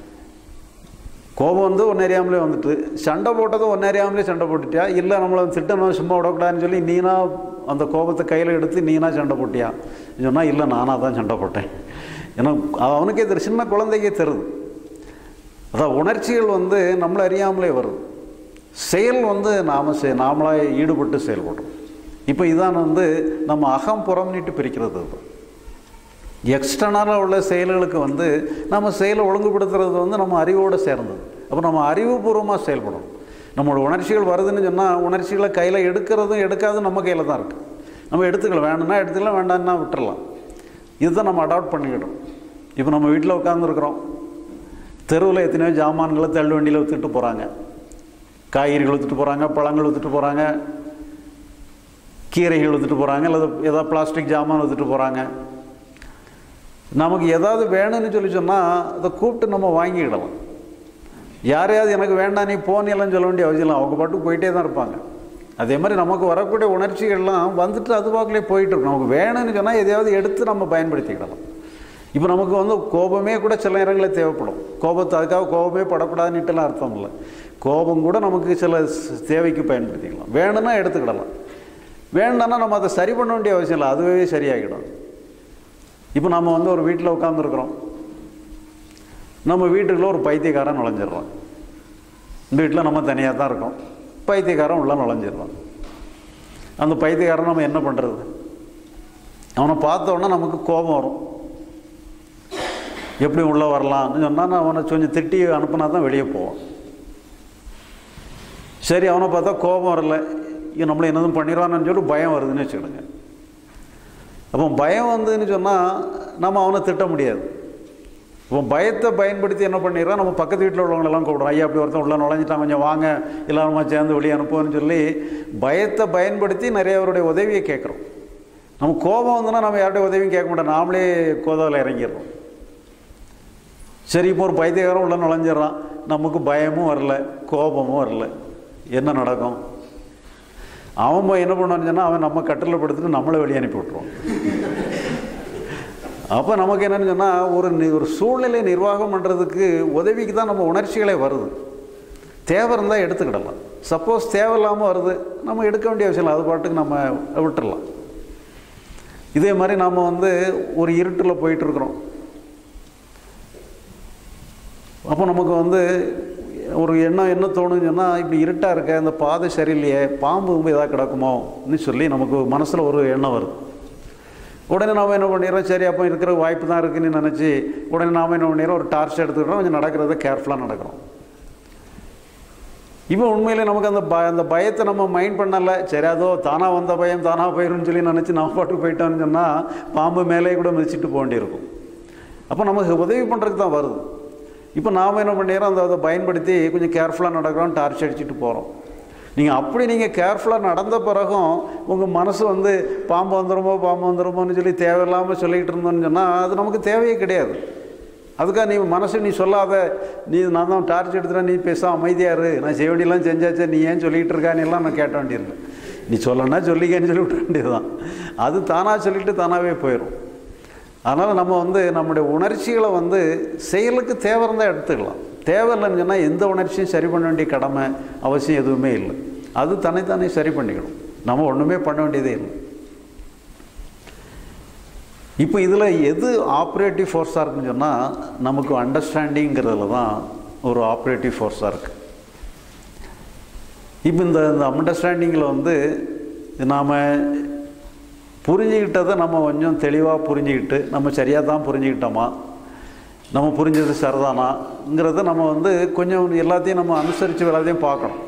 கோபம் வந்து ஒன்று அறியாமலே வந்துட்டு சண்டை போட்டதும் ஒன்று அறியாமலே சண்டை போட்டுட்டியா இல்லை நம்மளை திட்டணும் சும்மா விடக்கூடாதுன்னு சொல்லி நீனா அந்த கோபத்தை கையில் எடுத்து நீனா சண்டை போட்டியா சொன்னால் இல்லை நானாக தான் சண்டை போட்டேன் ஏன்னா அவனுக்கே தெரு சின்ன குழந்தைக்கே தருது அதான் உணர்ச்சிகள் வந்து நம்மளை அறியாமலே வருது செயல் வந்து நாம் செ நாமளாக ஈடுபட்டு செயல்படுறோம் இப்போ இதான் வந்து நம்ம அகம் புறம்னிட்டு பிரிக்கிறது அது எக்ஸ்டர்னலாக உள்ள செயல்களுக்கு வந்து நம்ம செயலை ஒழுங்குபடுத்துறது வந்து நம்ம அறிவோடு சேர்ந்தது அப்போ நம்ம அறிவுபூர்வமாக செயல்படணும் நம்மளோட உணர்ச்சிகள் வருதுன்னு சொன்னால் உணர்ச்சிகளை கையில் எடுக்கிறதும் எடுக்காதும் நம்ம கையில் தான் இருக்குது நம்ம எடுத்துக்கலாம் வேணும்னா எடுத்துக்கலாம் வேண்டாம்னா விட்டுறலாம் இதுதான் நம்ம அடாப்ட் பண்ணிக்கிட்டோம் இப்போ நம்ம வீட்டில் உட்காந்துருக்குறோம் தெருவில் எத்தனையோ ஜாமான்களை தள்ளு வண்டியில் விற்றுட்டு போகிறாங்க காய்கறிகள் விற்றுட்டு போகிறாங்க பழங்கள் விற்றுட்டு போகிறாங்க கீரைகள் விற்றுட்டு போகிறாங்க அல்லது ஏதாவது பிளாஸ்டிக் ஜாமான் விற்றுட்டு போகிறாங்க நமக்கு ஏதாவது வேணும்னு சொல்லி சொன்னால் அதை கூப்பிட்டு நம்ம வாங்கிக்கிடலாம் யாரையாவது எனக்கு வேண்டாம் நீ போனெல்லாம் சொல்ல வேண்டிய அவசியம் இல்லை அவங்க பாட்டுக்கு போயிட்டே தான் இருப்பாங்க அதே மாதிரி நமக்கு வரக்கூடிய உணர்ச்சிகள்லாம் வந்துட்டு அது வாக்கிலே போயிட்டு இருக்கும் நமக்கு வேணும்னு சொன்னால் எதையாவது எடுத்து நம்ம பயன்படுத்திக்கிடலாம் இப்போ நமக்கு வந்து கோபமே கூட சில நேரங்களில் தேவைப்படும் கோபத்தை அதுக்காக கோபமே படக்கூடாதுன்னுட்டுலாம் அர்த்தம் இல்லை கோபம் கூட நமக்கு சில தேவைக்கு பயன்படுத்திக்கலாம் வேணும்னா எடுத்துக்கிடலாம் வேண்டாம்னா நம்ம அதை சரி பண்ண வேண்டிய அவசியம் இல்லை அதுவே சரியாகிடும் இப்போ நம்ம வந்து ஒரு வீட்டில் உட்காந்துருக்குறோம் நம்ம வீட்டுக்குள்ளே ஒரு பைத்தியக்காரன் நுழைஞ்சிடுறோம் இந்த வீட்டில் நம்ம தனியாக தான் இருக்கோம் பைத்தியக்காரன் உள்ளே நுழைஞ்சிடுறான் அந்த பைத்தியக்காரன் நம்ம என்ன பண்ணுறது அவனை பார்த்தோன்னா நமக்கு கோபம் வரும் எப்படி உள்ளே வரலாம்னு சொன்னால் நான் அவனை கொஞ்சம் திட்டி அனுப்புனா தான் வெளியே போவான் சரி அவனை பார்த்தா கோபம் வரல இவன் நம்மளை என்னதும் பண்ணிடுவான்னு சொல்லி பயம் வருதுன்னு வச்சுக்கிடுங்க அப்போ பயம் வந்துன்னு சொன்னால் நம்ம அவனை திட்ட முடியாது இப்போ பயத்தை பயன்படுத்தி என்ன பண்ணிடுறோம் நம்ம பக்கத்து வீட்டில் உள்ளவங்களெல்லாம் கூப்பிடுறோம் ஐயா அப்படி ஒருத்தன் உள்ள நுழைஞ்சிட்டான் கொஞ்சம் வாங்க எல்லாருமா சேர்ந்து வெளியே அனுப்புவோன்னு சொல்லி பயத்தை பயன்படுத்தி நிறைய அவருடைய உதவியை கேட்குறோம் நம்ம கோபம் வந்துன்னா நம்ம யார்கிட்ட உதவியும் கேட்க மாட்டோம் நாமளே கோதாவில் இறங்கிடுறோம் சரி இப்போ ஒரு பைத்தியக்காரன் உள்ள நுழைஞ்சிடறான் நமக்கு பயமும் வரல கோபமும் வரல என்ன நடக்கும் அவன் போய் என்ன பண்ணுவான்னு சொன்னால் அவன் நம்ம கட்டில் படுத்துட்டு நம்மளை வெளியே அனுப்பி விட்ருவான் அப்போ நமக்கு என்னன்னு சொன்னால் ஒரு நி- ஒரு சூழ்நிலை நிர்வாகம் பண்ணுறதுக்கு உதவிக்கு தான் நம்ம உணர்ச்சிகளே வருது தேவை இருந்தால் எடுத்துக்கிடலாம் சப்போஸ் தேவையில்லாமல் வருது நம்ம எடுக்க வேண்டிய அவசியம் இல்லை அது பாட்டுக்கு நம்ம விட்டுறலாம் இதே மாதிரி நாம் வந்து ஒரு இருட்டில் போயிட்டுருக்குறோம் அப்போ நமக்கு வந்து ஒரு எண்ணம் என்ன தோணுன்னு சொன்னால் இப்படி இருட்டாக இருக்க இந்த பாதை சரியில்லையே பாம்பு கும்பு ஏதாவது கிடக்குமோன்னு சொல்லி நமக்கு மனசில் ஒரு எண்ணம் வருது உடனே நாம் என்ன பண்ணிடுறோம் சரி அப்போ இருக்கிற வாய்ப்பு தான் இருக்குன்னு நினச்சி உடனே நாம் என்ன பண்ணிடுறோம் ஒரு டார்ச் எடுத்துக்கிறோம் கொஞ்சம் நடக்கிறத கேர்ஃபுல்லாக நடக்கிறோம் இப்போ உண்மையிலே நமக்கு அந்த ப அந்த பயத்தை நம்ம மைண்ட் பண்ணலை சரி அதோ தானாக வந்த பயம் தானாக போயிரும்னு சொல்லி நினச்சி நம்ம பாட்டுக்கு போயிட்டோம்னு சொன்னால் பாம்பு மேலே கூட மிதிச்சிட்டு போக வேண்டியிருக்கும் அப்போ நமக்கு உதவி பண்ணுறதுக்கு தான் வருது இப்போ நாம் என்ன பண்ணிடுறோம் அந்த அதை பயன்படுத்தி கொஞ்சம் கேர்ஃபுல்லாக நடக்கிறோம் டார்ச் அடிச்சுட்டு போகிறோம் நீங்கள் அப்படி நீங்கள் கேர்ஃபுல்லாக நடந்த பிறகும் உங்கள் மனசு வந்து பாம்பு வந்துடுமோ பாம்பு வந்துடுமோன்னு சொல்லி தேவையில்லாமல் சொல்லிகிட்டு இருந்தோன்னு சொன்னால் அது நமக்கு தேவையே கிடையாது அதுக்காக நீ மனசு நீ சொல்லாத நீ நான் தான் டார்ச் எடுத்துகிறேன் நீ பேச அமைதியாக இரு நான் செய்ய வேண்டியெல்லாம் செஞ்சாச்சே நீ ஏன் சொல்லிகிட்டு இருக்கான்னு எல்லாம் நான் கேட்ட வேண்டியதில்லை நீ சொல்லணும்னா சொல்லிக்கன்னு சொல்லி விட வேண்டியது தான் அது தானாக சொல்லிட்டு தானாகவே போயிடும் அதனால் நம்ம வந்து நம்முடைய உணர்ச்சிகளை வந்து செயலுக்கு தேவை இருந்தால் எடுத்துக்கலாம் தேவையில்லைன்னு சொன்னால் எந்த உணர்ச்சியும் சரி பண்ண வேண்டிய கடமை அவசியம் எதுவுமே இல்லை அது தன்னைத்தானே சரி பண்ணிக்கணும் நம்ம ஒன்றுமே பண்ண வேண்டியதே இல்லை இப்போ இதில் எது ஆப்ரேட்டிவ் ஃபோர்ஸாக இருக்குன்னு சொன்னால் நமக்கு அண்டர்ஸ்டாண்டிங்கிறதுல தான் ஒரு ஆப்ரேட்டிவ் ஃபோர்ஸாக இருக்குது இப்போ இந்த இந்த அண்டர்ஸ்டாண்டிங்கில் வந்து நாம் புரிஞ்சுக்கிட்டதை நம்ம கொஞ்சம் தெளிவாக புரிஞ்சுக்கிட்டு நம்ம சரியாக தான் புரிஞ்சுக்கிட்டோமா நம்ம புரிஞ்சது சரிதானாங்கிறத நம்ம வந்து கொஞ்சம் எல்லாத்தையும் நம்ம அனுசரித்து எல்லாத்தையும் பார்க்கணும்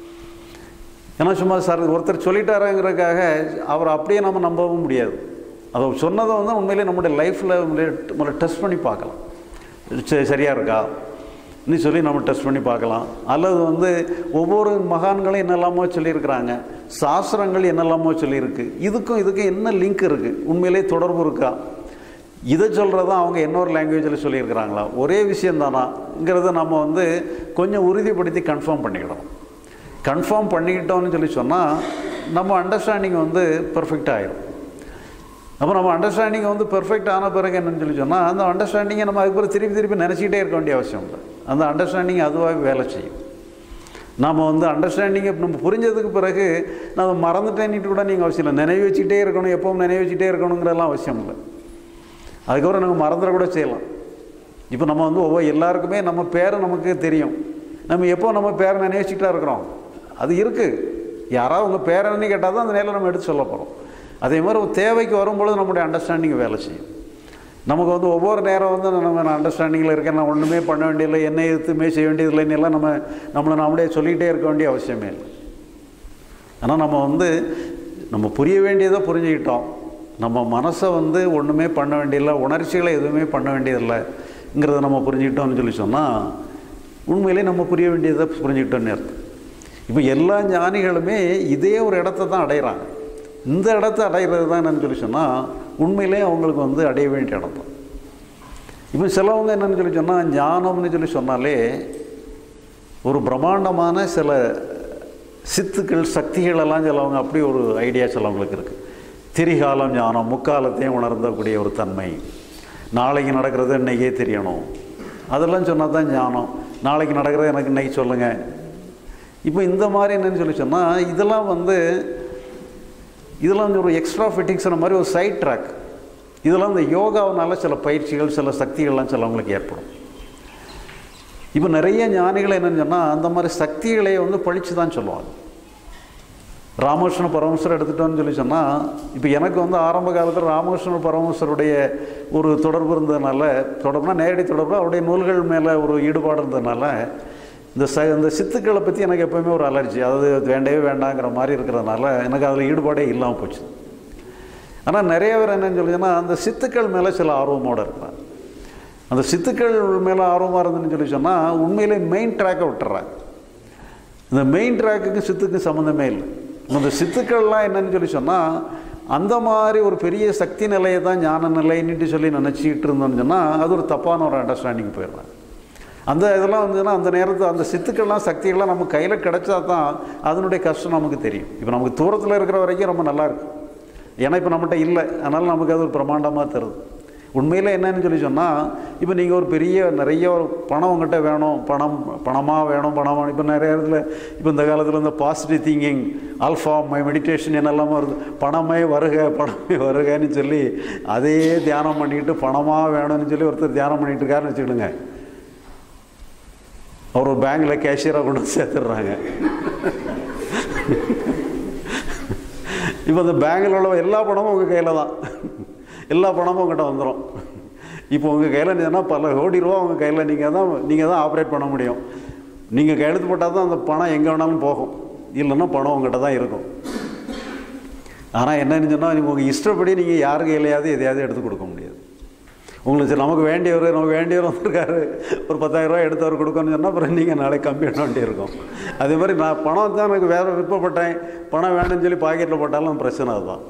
ஏன்னா சும்மா சார் ஒருத்தர் சொல்லிட்டாருங்கிறதுக்காக அவர் அப்படியே நம்ம நம்பவும் முடியாது அதை சொன்னதை வந்து உண்மையிலே நம்முடைய லைஃப்பில் முதல்ல டெஸ்ட் பண்ணி பார்க்கலாம் சரி சரியாக இருக்கா நீ சொல்லி நம்ம டெஸ்ட் பண்ணி பார்க்கலாம் அல்லது வந்து ஒவ்வொரு மகான்களும் என்னெல்லாமோ சொல்லியிருக்கிறாங்க சாஸ்திரங்கள் என்னெல்லாமோ சொல்லியிருக்கு இதுக்கும் இதுக்கும் என்ன லிங்க் இருக்குது உண்மையிலே தொடர்பு இருக்கா இதை சொல்கிறதா அவங்க இன்னொரு லாங்குவேஜில் சொல்லியிருக்கிறாங்களா ஒரே விஷயந்தானாங்கிறத நம்ம வந்து கொஞ்சம் உறுதிப்படுத்தி கன்ஃபார்ம் பண்ணிக்கிடணும் கன்ஃபார்ம் பண்ணிக்கிட்டோம்னு சொல்லி சொன்னால் நம்ம அண்டர்ஸ்டாண்டிங் வந்து பெர்ஃபெக்ட் ஆகிடும் அப்போ நம்ம அண்டர்ஸ்டாண்டிங் வந்து பெர்ஃபெக்ட் ஆன பிறகு என்னன்னு சொல்லி சொன்னால் அந்த அண்டர்ஸ்டாண்டிங்கை நம்ம அதுக்கப்புறம் திருப்பி திருப்பி நினச்சிக்கிட்டே இருக்க வேண்டிய அவசியம் இல்லை அந்த அண்டர்ஸ்டாண்டிங் அதுவாகவே வேலை செய்யும் நாம் வந்து அண்டர்ஸ்டாண்டிங்கை நம்ம புரிஞ்சதுக்கு பிறகு நான் மறந்துட்டேன்னுட்டு கூட நீங்கள் அவசியம் இல்லை நினைவு வச்சுக்கிட்டே இருக்கணும் எப்பவும் நினைவு வச்சுட்டே இருக்கணுங்கிறதெல்லாம் அவசியம் இல்லை அதுக்கப்புறம் நம்ம மறந்துட கூட செய்யலாம் இப்போ நம்ம வந்து ஒவ்வொரு எல்லாருக்குமே நம்ம பேரை நமக்கு தெரியும் நம்ம எப்போ நம்ம பேரை நினைவச்சிக்கிட்டா இருக்கிறோம் அது இருக்குது யாராவது உங்கள் பேரன்னு கேட்டால் தான் அந்த நேரில் நம்ம எடுத்து சொல்ல போகிறோம் அதே மாதிரி ஒரு தேவைக்கு வரும்பொழுது நம்முடைய அண்டர்ஸ்டாண்டிங் வேலை செய்யும் நமக்கு வந்து ஒவ்வொரு நேரம் வந்து நம்ம நான் அண்டர்ஸ்டாண்டிங்கில் இருக்கேன் நான் ஒன்றுமே பண்ண வேண்டியதில்லை என்ன எதுவுமே செய்ய வேண்டியதில்லைன்னு எல்லாம் நம்ம நம்மளை நம்மளே சொல்லிக்கிட்டே இருக்க வேண்டிய அவசியமே இல்லை ஆனால் நம்ம வந்து நம்ம புரிய வேண்டியதை புரிஞ்சுக்கிட்டோம் நம்ம மனசை வந்து ஒன்றுமே பண்ண வேண்டியதில்லை உணர்ச்சிகளை எதுவுமே பண்ண வேண்டியதில்லைங்கிறத நம்ம புரிஞ்சுக்கிட்டோம்னு சொல்லி சொன்னால் உண்மையிலே நம்ம புரிய வேண்டியதை புரிஞ்சுக்கிட்டோன்னு அர்த்தம் இப்போ எல்லா ஞானிகளுமே இதே ஒரு இடத்த தான் அடையிறாங்க இந்த இடத்த அடைகிறது தான் என்னன்னு சொல்லி சொன்னால் உண்மையிலே அவங்களுக்கு வந்து அடைய வேண்டிய இடம் தான் இப்போ சிலவங்க என்னன்னு சொல்லி சொன்னால் ஞானம்னு சொல்லி சொன்னாலே ஒரு பிரம்மாண்டமான சில சித்துக்கள் சக்திகள் எல்லாம் சிலவங்க அப்படி ஒரு ஐடியா சிலவங்களுக்கு இருக்குது திரிகாலம் ஞானம் முக்காலத்தையும் உணர்ந்தக்கூடிய ஒரு தன்மை நாளைக்கு நடக்கிறது இன்றைக்கே தெரியணும் அதெல்லாம் சொன்னால் தான் ஞானம் நாளைக்கு நடக்கிறது எனக்கு இன்றைக்கி சொல்லுங்கள் இப்போ இந்த மாதிரி என்னன்னு சொல்லி சொன்னால் இதெல்லாம் வந்து இதெல்லாம் வந்து ஒரு எக்ஸ்ட்ரா ஃபிட்டிங்ஸ் மாதிரி ஒரு சைட் ட்ராக் இதெல்லாம் இந்த யோகாவினால சில பயிற்சிகள் சில சக்திகள்லாம் சிலவங்களுக்கு ஏற்படும் இப்போ நிறைய ஞானிகள் என்னன்னு சொன்னால் அந்த மாதிரி சக்திகளை வந்து பழித்து தான் சொல்லுவாங்க ராமகிருஷ்ண பரமசர் எடுத்துட்டோன்னு சொல்லி சொன்னால் இப்போ எனக்கு வந்து ஆரம்ப காலத்தில் ராமகிருஷ்ண பரமசருடைய ஒரு தொடர்பு இருந்ததுனால தொடர்புனா நேரடி தொடர்பு அவருடைய நூல்கள் மேலே ஒரு ஈடுபாடு இருந்ததுனால இந்த ச இந்த சித்துக்களை பற்றி எனக்கு எப்போவுமே ஒரு அலர்ஜி அதாவது வேண்டவே வேண்டாங்கிற மாதிரி இருக்கிறதுனால எனக்கு அதில் ஈடுபாடே இல்லாமல் போச்சு ஆனால் நிறைய பேர் என்னன்னு சொல்லிச்சுன்னா அந்த சித்துக்கள் மேலே சில ஆர்வமோடு இருக்கிறாங்க அந்த சித்துக்கள் மேலே ஆர்வமாக இருந்துன்னு சொல்லி சொன்னால் உண்மையிலே மெயின் ட்ராக்கை விட்டுறாங்க இந்த மெயின் ட்ராக்குக்கு சித்துக்கு சம்மந்தமே இல்லை அந்த சித்துக்கள்லாம் என்னன்னு சொல்லி சொன்னால் அந்த மாதிரி ஒரு பெரிய சக்தி நிலையை தான் ஞான நிலைன்னுட்டு சொல்லி நினச்சிக்கிட்டு இருந்தோம்னு சொன்னால் அது ஒரு தப்பான ஒரு அண்டர்ஸ்டாண்டிங் போயிடுறாங்க அந்த இதெல்லாம் வந்துன்னா அந்த நேரத்தில் அந்த சித்துக்கள்லாம் சக்திகள்லாம் நம்ம கையில் கிடைச்சா தான் அதனுடைய கஷ்டம் நமக்கு தெரியும் இப்போ நமக்கு தூரத்தில் இருக்கிற வரைக்கும் ரொம்ப நல்லா இருக்கும் ஏன்னா இப்போ நம்மகிட்ட இல்லை அதனால் நமக்கு அது ஒரு பிரம்மாண்டமாக தருது உண்மையில் என்னன்னு சொல்லி சொன்னால் இப்போ நீங்கள் ஒரு பெரிய நிறைய ஒரு பணம் உங்கள்கிட்ட வேணும் பணம் பணமாக வேணும் பணமாக இப்போ நிறைய இடத்துல இப்போ இந்த காலத்தில் இந்த positive thinking alpha my meditation என்னெல்லாமோ வருது பணமே வருக பணமே வருகன்னு சொல்லி அதே தியானம் பண்ணிக்கிட்டு பணமாக வேணும்னு சொல்லி ஒருத்தர் தியானம் பண்ணிகிட்டு இருக்காருன்னு வச்சுக்கிடுங்க அவர் ஒரு பேங்கில் கேஷியராக கொண்டு வந்து சேர்த்துடுறாங்க இப்போ அந்த பேங்கில் உள்ள எல்லா பணமும் உங்கள் கையில் தான் எல்லா பணமும் உங்கள்கிட்ட வந்துடும் இப்போ உங்கள் கையில் சொன்னால் பல கோடி ரூபா உங்கள் கையில் நீங்கள் தான் நீங்கள் தான் ஆப்ரேட் பண்ண முடியும் நீங்கள் கையெழுத்து போட்டால் தான் அந்த பணம் எங்கே வேணாலும் போகும் இல்லைன்னா பணம் உங்கள்கிட்ட தான் இருக்கும் ஆனால் என்னன்னு சொன்னால் நீங்கள் உங்கள் இஷ்டப்படி நீங்கள் யாரு கையிலையாவது எதையாவது எடுத்து கொடுக்க முடியாது உங்களுக்கு சரி நமக்கு வேண்டியவர் நமக்கு வேண்டியவர் வந்திருக்காரு ஒரு பத்தாயிரம் ரூபாய் எடுத்து அவர் கொடுக்கணும்னு சொன்னால் அப்புறம் நீங்கள் நாளைக்கு கம்மி பண்ண வேண்டியிருக்கும் அதே மாதிரி நான் பணம் தான் எனக்கு வேறு விருப்பப்பட்டேன் பணம் வேணும்னு சொல்லி பாக்கெட்டில் போட்டாலும் பிரச்சனை அதுதான்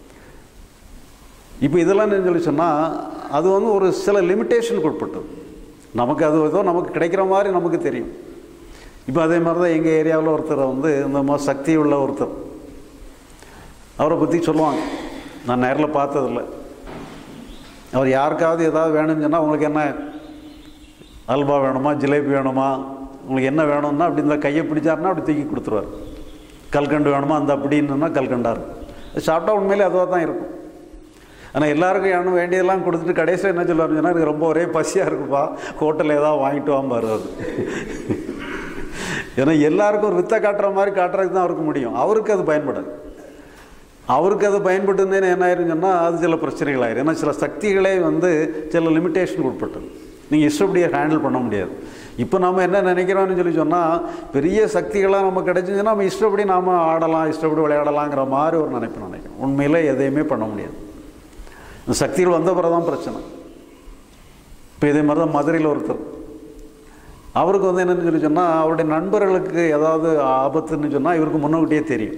இப்போ இதெல்லாம் என்ன சொல்லி சொன்னால் அது வந்து ஒரு சில லிமிட்டேஷனுக்கு உட்பட்டது நமக்கு அது ஏதோ நமக்கு கிடைக்கிற மாதிரி நமக்கு தெரியும் இப்போ அதே மாதிரி தான் எங்கள் ஏரியாவில் ஒருத்தர் வந்து இந்த மாதிரி சக்தி உள்ள ஒருத்தர் அவரை பற்றி சொல்லுவாங்க நான் நேரில் பார்த்ததில்ல அவர் யாருக்காவது ஏதாவது வேணும்னு சொன்னால் உங்களுக்கு என்ன அல்வா வேணுமா ஜிலேபி வேணுமா உங்களுக்கு என்ன வேணும்னா அப்படி இந்த கையை பிடிச்சாருன்னா அப்படி தூக்கி கொடுத்துருவார் கல்கண்டு வேணுமா அந்த அப்படின்னா கல்கண்டா இருக்கும் அது சாப்பிட்டா உண்மையிலே அதுவாக தான் இருக்கும் ஆனால் எல்லாருக்கும் வேணும் வேண்டியதெல்லாம் கொடுத்துட்டு கடைசியில் என்ன சொல்லுவாருன்னு சொன்னால் எனக்கு ரொம்ப ஒரே பசியாக இருக்குப்பா ஹோட்டலில் ஏதாவது வாங்கிட்டு வாம்பாரு அது ஏன்னா எல்லாருக்கும் ஒரு வித்தை காட்டுற மாதிரி காட்டுறதுக்கு தான் அவருக்கு முடியும் அவருக்கு அது பயன்படாது அவருக்கு அது பயன்பட்டுருந்தேன்னு என்ன ஆயிருன்னு சொன்னால் அது சில பிரச்சனைகள் ஆயிரும் ஏன்னா சில சக்திகளே வந்து சில லிமிட்டேஷன் உட்பட்டது நீங்கள் இஷ்டப்படியே ஹேண்டில் பண்ண முடியாது இப்போ நம்ம என்ன நினைக்கிறோம்னு சொல்லி சொன்னால் பெரிய சக்திகளாக நமக்கு கிடைச்சிச்சுன்னா நம்ம இஷ்டப்படி நாம் ஆடலாம் இஷ்டப்படி விளையாடலாங்கிற மாதிரி ஒரு நினைப்பு நினைக்கிறோம் உண்மையில் எதையுமே பண்ண முடியாது இந்த சக்திகள் வந்த பிறகு தான் பிரச்சனை இப்போ இதே மாதிரி தான் மதுரையில் ஒருத்தர் அவருக்கு வந்து என்னன்னு சொல்லி சொன்னால் அவருடைய நண்பர்களுக்கு ஏதாவது ஆபத்துன்னு சொன்னால் இவருக்கு முன்னோட்டியே தெரியும்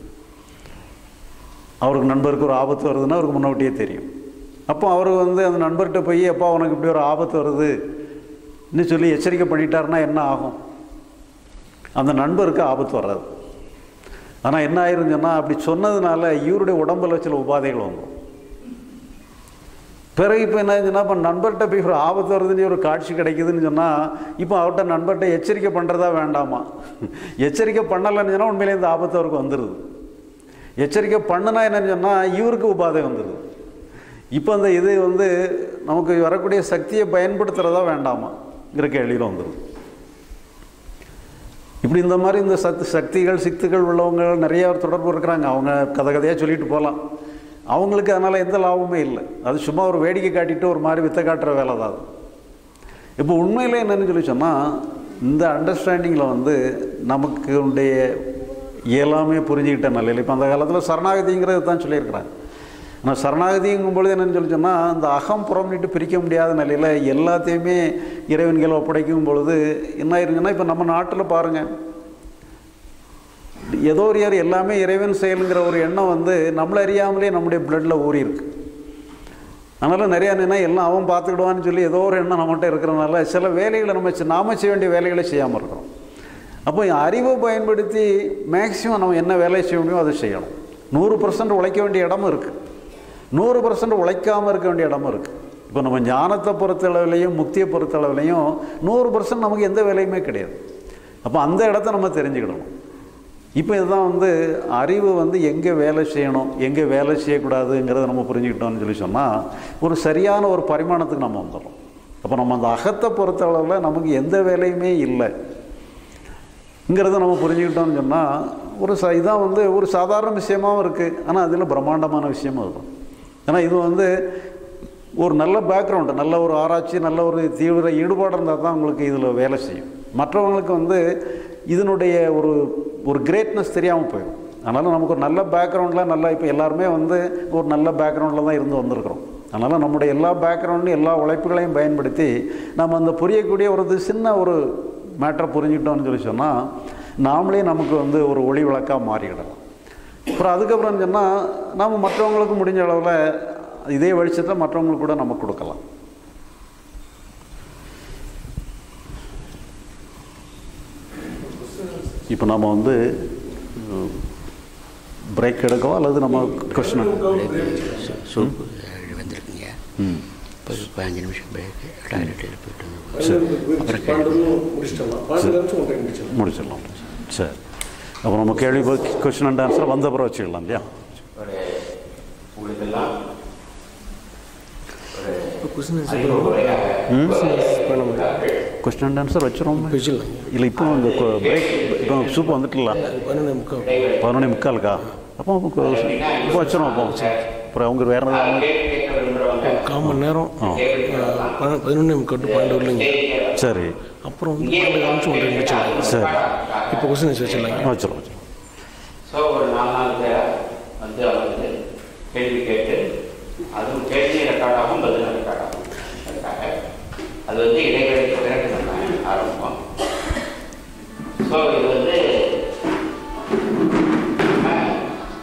அவருக்கு நண்பருக்கு ஒரு ஆபத்து வருதுன்னா அவருக்கு முன்னோட்டியே தெரியும் அப்போ அவர் வந்து அந்த நண்பர்கிட்ட போய் அப்பா உனக்கு இப்படி ஒரு ஆபத்து வருது இன்னும் சொல்லி எச்சரிக்கை பண்ணிட்டாருன்னா என்ன ஆகும் அந்த நண்பருக்கு ஆபத்து வராது ஆனால் என்ன ஆயிருன்னு சொன்னால் அப்படி சொன்னதுனால இவருடைய உடம்புல சில உபாதைகள் வந்துடும் பிறகு இப்போ என்ன ஆச்சுன்னா இப்போ நண்பர்கிட்ட போய் ஒரு ஆபத்து வருதுன்னு ஒரு காட்சி கிடைக்குதுன்னு சொன்னால் இப்போ அவர்கிட்ட நண்பர்கிட்ட எச்சரிக்கை பண்ணுறதா வேண்டாமா எச்சரிக்கை பண்ணலைன்னு சொன்னால் உண்மையிலே இந்த ஆபத்து அவருக்கு வந்துடுது எச்சரிக்கை பண்ணுனா என்னன்னு சொன்னால் இவருக்கு உபாதை வந்துடுது இப்போ அந்த இது வந்து நமக்கு வரக்கூடிய சக்தியை பயன்படுத்துகிறதா வேண்டாமாங்கிற கேள்வியில் வந்துடுது இப்படி இந்த மாதிரி இந்த சத்து சக்திகள் சித்துகள் உள்ளவங்க நிறைய தொடர்பு இருக்கிறாங்க அவங்க கதை கதையாக சொல்லிட்டு போகலாம் அவங்களுக்கு அதனால் எந்த லாபமே இல்லை அது சும்மா ஒரு வேடிக்கை காட்டிட்டு ஒரு மாதிரி வித்தை காட்டுற வேலை தான் அது இப்போ உண்மையில் என்னன்னு சொல்லி சொன்னால் இந்த அண்டர்ஸ்டாண்டிங்கில் வந்து நமக்கு உடைய இயலாமே புரிஞ்சுக்கிட்ட நிலையில் இப்போ அந்த காலத்தில் சரணாகதிங்கிறது தான் சொல்லியிருக்கிறாங்க ஆனால் சரணாகதிங்கும் பொழுது என்னன்னு சொல்லி சொன்னால் அந்த அகம் புறம்னிட்டு பிரிக்க முடியாத நிலையில் எல்லாத்தையுமே இறைவன்களை ஒப்படைக்கும் பொழுது என்ன ஆயிருங்கன்னா இப்போ நம்ம நாட்டில் பாருங்கள் ஏதோ ஒரு யார் எல்லாமே இறைவன் செயலுங்கிற ஒரு எண்ணம் வந்து நம்மளை அறியாமலே நம்முடைய பிளட்டில் ஊறி இருக்கு அதனால் நிறையா நின்னா எல்லாம் அவன் பார்த்துக்கிடுவான்னு சொல்லி ஏதோ ஒரு எண்ணம் நம்மகிட்ட இருக்கிறனால சில வேலைகளை நம்ம செ- நாம செய்ய வேண்டிய வேலைகளை செய்யாமல் இருக்கிறோம் அப்போ அறிவை பயன்படுத்தி மேக்சிமம் நம்ம என்ன வேலை செய்ய முடியுமோ அதை செய்யணும் நூறு பர்சன்ட் உழைக்க வேண்டிய இடமும் இருக்குது நூறு பர்சன்ட் உழைக்காமல் இருக்க வேண்டிய இடமும் இருக்குது இப்போ நம்ம ஞானத்தை பொறுத்தளவுலையும் முக்தியை பொறுத்தளவுலையும் நூறு பர்சன்ட் நமக்கு எந்த வேலையுமே கிடையாது அப்போ அந்த இடத்த நம்ம தெரிஞ்சுக்கிடணும் இப்போ இதுதான் வந்து அறிவு வந்து எங்கே வேலை செய்யணும் எங்கே வேலை செய்யக்கூடாதுங்கிறத நம்ம புரிஞ்சுக்கிட்டோம்னு சொல்லி சொன்னால் ஒரு சரியான ஒரு பரிமாணத்துக்கு நம்ம வந்துடுறோம் அப்போ நம்ம அந்த அகத்தை பொறுத்தளவில் நமக்கு எந்த வேலையுமே இல்லை ங்கிறத நம்ம புரிஞ்சுக்கிட்டோம்னு சொன்னால் ஒரு ச இதான் வந்து ஒரு சாதாரண விஷயமாவும் இருக்குது ஆனால் அதில் பிரம்மாண்டமான விஷயமும் அதுதான் ஏன்னா இது வந்து ஒரு நல்ல பேக்ரவுண்டு நல்ல ஒரு ஆராய்ச்சி நல்ல ஒரு தீவிர ஈடுபாடு இருந்தால் தான் உங்களுக்கு இதில் வேலை செய்யும் மற்றவங்களுக்கு வந்து இதனுடைய ஒரு ஒரு கிரேட்னஸ் தெரியாமல் போயிடும் அதனால் நமக்கு ஒரு நல்ல பேக்ரவுண்டில் நல்லா இப்போ எல்லாருமே வந்து ஒரு நல்ல பேக்ரவுண்டில் தான் இருந்து வந்திருக்கிறோம் அதனால் நம்முடைய எல்லா பேக்ரவுண்டையும் எல்லா உழைப்புகளையும் பயன்படுத்தி நம்ம அந்த புரியக்கூடிய ஒரு இது சின்ன ஒரு மேட்டரை புரிஞ்சுக்கிட்டோம்னு சொல்லி சொன்னால் நாமளே நமக்கு வந்து ஒரு ஒளி விளக்காக மாறிவிடலாம் அப்புறம் அதுக்கப்புறம் சொன்னால் நம்ம மற்றவங்களுக்கு முடிஞ்ச அளவில் இதே வெளிச்சத்தை மற்றவங்களுக்கு கூட நம்ம கொடுக்கலாம் இப்போ நம்ம வந்து பிரேக் எடுக்கவா அல்லது நம்ம கொஸ்டின் சூப்பு வந்திருக்குங்க ம் இப்போ பதினஞ்சு நிமிஷம் பிரேக்கு டாய்லெட்டில் போயிட்டு வந்து அப்புறம் கேள்வி. முடிச்சிடலாம் சரி அப்போ நம்ம கேள்வி கொஸ்டின் அண்ட் ஆன்சர் வந்த அப்புறம் வச்சுக்கலாம் இல்லையா ஒரு உங்களுக்கெல்லாம் கொஸ்டின் அண்ட் ஆன்சர் வச்சிரும் வச்சிடலாம். இல்லை இப்போ இந்த பிரேக் இப்போ சூப் வந்துட்டுல பன்னெண்டு முக்கால் பதினொன்று முக்காலுக்கா அப்போ இப்போ இப்போ வச்சிரும் அப்போ அப்புறம் அவங்க வேறு ஏதாவது கேள்வி கேட்க விரும்புகிறவங்க கால் மணி நேரம் பன்னெண்டு பதினொன்று முக்கால் டு பன்னெண்டு வரலைங்க சரி அப்புறம் வந்து பன்னெண்டு காமிச்சு ஒரு ரெண்டு வச்சுருக்காங்க சரி இப்போ கொஸ்டின் வச்சிடலாங்க வச்சிடும் வச்சிடும் ஸோ ஒரு நாலு நாலு பேரை வந்து வந்து கேள்வி கேட்டு அதுவும் கேள்வி ரெக்கார்ட் ஆகும் பதில் ரெக்கார்ட் ஆகும் அதுக்காக அது வந்து இடைவெளிக்கு பிறகு நம்ம ஆரம்பிப்போம் ஸோ இது வந்து நம்ம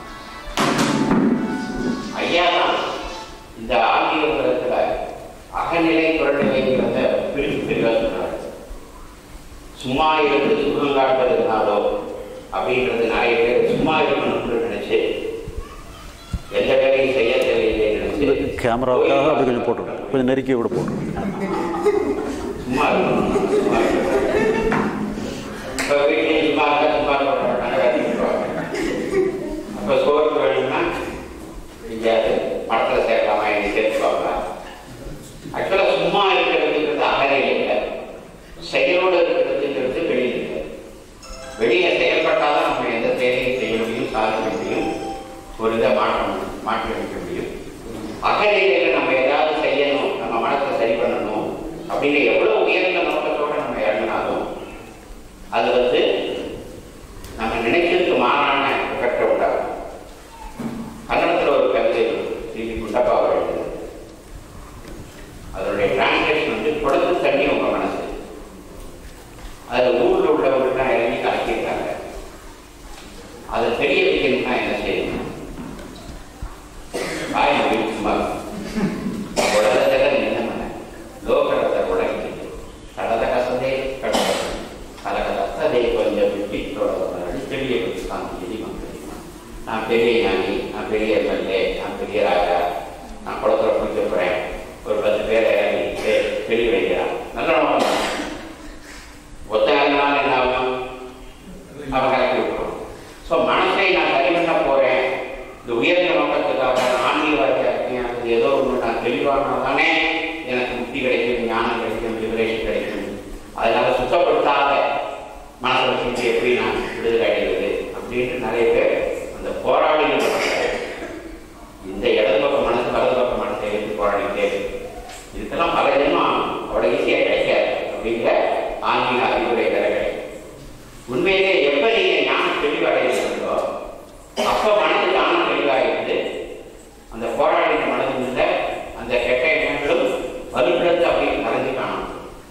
ஐயா தான் இந்த ஆங்கில உலகத்தில் அகநிலை புறநிலைங்கிறத பிரித்து பிரிவாக சொன்னார் சும்மா இருந்து சுகம் காட்டுறதுனாலோ அப்படின்றது நிறைய பேர் சும்மா இருக்கணும்னு நினைச்சு எந்த வேலையும் செய்ய தேவையில்லை இந்த நினைச்சு கேமராவுக்காக அப்படி கொஞ்சம் போட்டுருங்க கொஞ்சம் நெருக்கி கூட போட்டுருங்க சும்மா இருக்கணும் சும்மா இருக்கணும் இப்போ வீட்லேயும் சும்மா இருந்தால் சும்மா இருக்க மாட்டாங்க வேலைக்கு போவாங்க அப்போ சோறு வேணும்னா எங்கேயாவது படத்தில் சேர்க்கலாமா எனக்கு சேர்த்துக்குவாங்க ஆக்சுவலாக சும்மா இருக்கிறதுங்கிறது அகநிலை இல்லை செயலோடு இருக்கிறதுங்கிறது வெளியில் இல்லை வெளியில செயல்பட்டால் தான் நம்ம எந்த செயலையும் செய்ய முடியும் சாதிக்க முடியும் ஒரு இதை மாற்ற முடியும் மாற்றி அமைக்க முடியும் அகநிலையில் நம்ம ஏதாவது செய்யணும் நம்ம மனத்தை சரி பண்ணணும் அப்படின்னு எவ்வளவு உயர்ந்த நோக்கத்தோட நம்ம இறங்கினாலும் அது வந்து நம்ம நினைச்சதுக்கு மாறான எஃபெக்டை உண்டாகும் கன்னடத்தில் ஒரு கவிதை ஸ்ரீ குண்டப்பாவை எழுதுது அதனுடைய டிரான்ஸ்லேஷன் வந்து குடத்து தண்ணி உங்க மனசு அதில் ஊரில் உள்ளவங்கள்லாம் இறங்கி கலக்கிட்டாங்க அதை தெரிய வைக்கணும்னா என்ன செய்யணும் காய் மொழி சும்மா உடலத்தில் என்ன பண்ண லோகரத்தை உடங்கி கடத கசதே கடத கலக கசதே கொஞ்சம் விட்டு தொடர்ந்து பெரிய சாந்தி மந்திரிமா நான் பெரிய ஞானி நான் பெரிய எம்எல்ஏ நான் பெரிய ராஜா நான் குளத்துல குளிக்க போகிறேன் ஒரு பத்து பேரை இறங்கி தெ- தெரிய வைக்கிறான் நல்ல நோக்கம் தான். ஒத்த நாள் என்ன ஆகும் அவன் கலக்கி விட்டுரும் ஸோ மனசை நான் சரி பண்ண போகிறேன் இந்த உயர்ந்த நோக்கத்துக்காக நான் ஆன்மீகவாதியாக இருக்கேன் அது ஏதோ ஒன்று நான் தெளிவானால் தானே எனக்கு முக்தி கிடைக்கும் ஞானம் கிடைக்கும் லிபரேஷன் கிடைக்கும் அதனால சுத்தப்படுத்தாத மனசை வச்சுட்டு எப்படி நான் விடுதலை அடைகிறது அப்படின்ட்டு நிறைய பேர் அந்த போராளிகள் இருக்காங்க. இந்த இடது பக்கம் மனசு வலது பக்கம் மனசை எடுத்து போராடிட்டே இருக்கு. இதுக்கெல்லாம் பல ஜென்மம் அவ்வளோ ஈஸியாக கிடைக்காது அப்படிங்கிற ஆன்மீக அறிவுரை வேற கிடைக்கும் உண்மையிலே எப்ப நீங்க ஞானம் தெளிவடைகிறீங்களோ அப்ப மனது ஞானம் தெளிவாகிறது அந்த போராடின மனதில் உள்ள அந்த கெட்ட எண்ணங்களும் வலுப்பிழந்து அப்படி மறைஞ்சு காணும்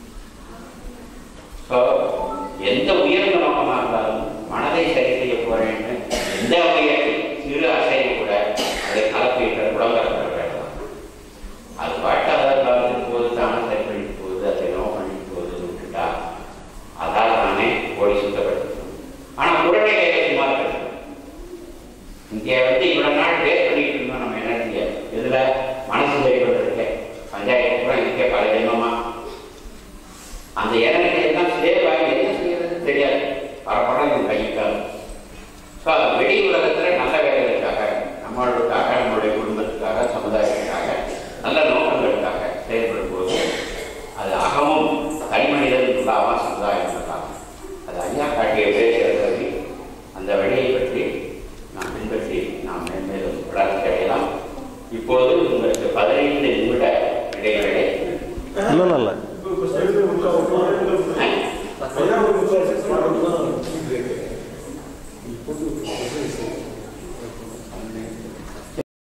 ஸோ எந்த உயர்ந்த நோக்கமாக இருந்தாலும் மனதை சரி செய்ய போறேன்னு எந்த முயற்சி சிறு அசையும் கூட அதை கலப்பிட்ட உடம்பு வேண்டாம் அது பாட்டு அதாவது கலந்துட்டு போகுது தானே சரி பண்ணிட்டு போகுது அதை நோ பண்ணிட்டு போகுதுன்னு விட்டுட்டா அதால் தானே ஓடி சுத்தப்படுத்தணும் ஆனா உடனே சும்மா இருக்கிறது இங்கே வந்து இவ்வளவு நாள் வேஸ்ட் பண்ணிட்டு இருந்தோம் நம்ம எனர்ஜியை இதுல மனசு சரி பண்றதுக்கு பஞ்சாயத்து கூட இதுக்கே பல ஜென்மமா அந்த எனர்ஜி எல்லாம் சேவ் ஆகி என்ன செய்யறதுன்னு தெரியாது பரப்படம் இந்த கைக்கால் ஸோ அது வெளி உலகத்துல நல்ல வேலைகளுக்காக நம்மளுக்காக நம்மளுடைய குடும்பத்துக்காக சமுதாயத்துக்காக நல்ல நோக்கங்களுக்காக செயல்படும் போது அது அகமும் தனி மனிதன் இல்லாமல் சமுதாயம் இல்லாமல் அது ஐயா காட்டிய பேசுகிறது அந்த வழியை பற்றி நாம் பின்பற்றி நாம் மேன்மேலும் வளர்ச்சி அடையலாம் இப்போது உங்களுக்கு பதினைந்து நிமிட இடைவேளை இல்லை இல்லை இல்லை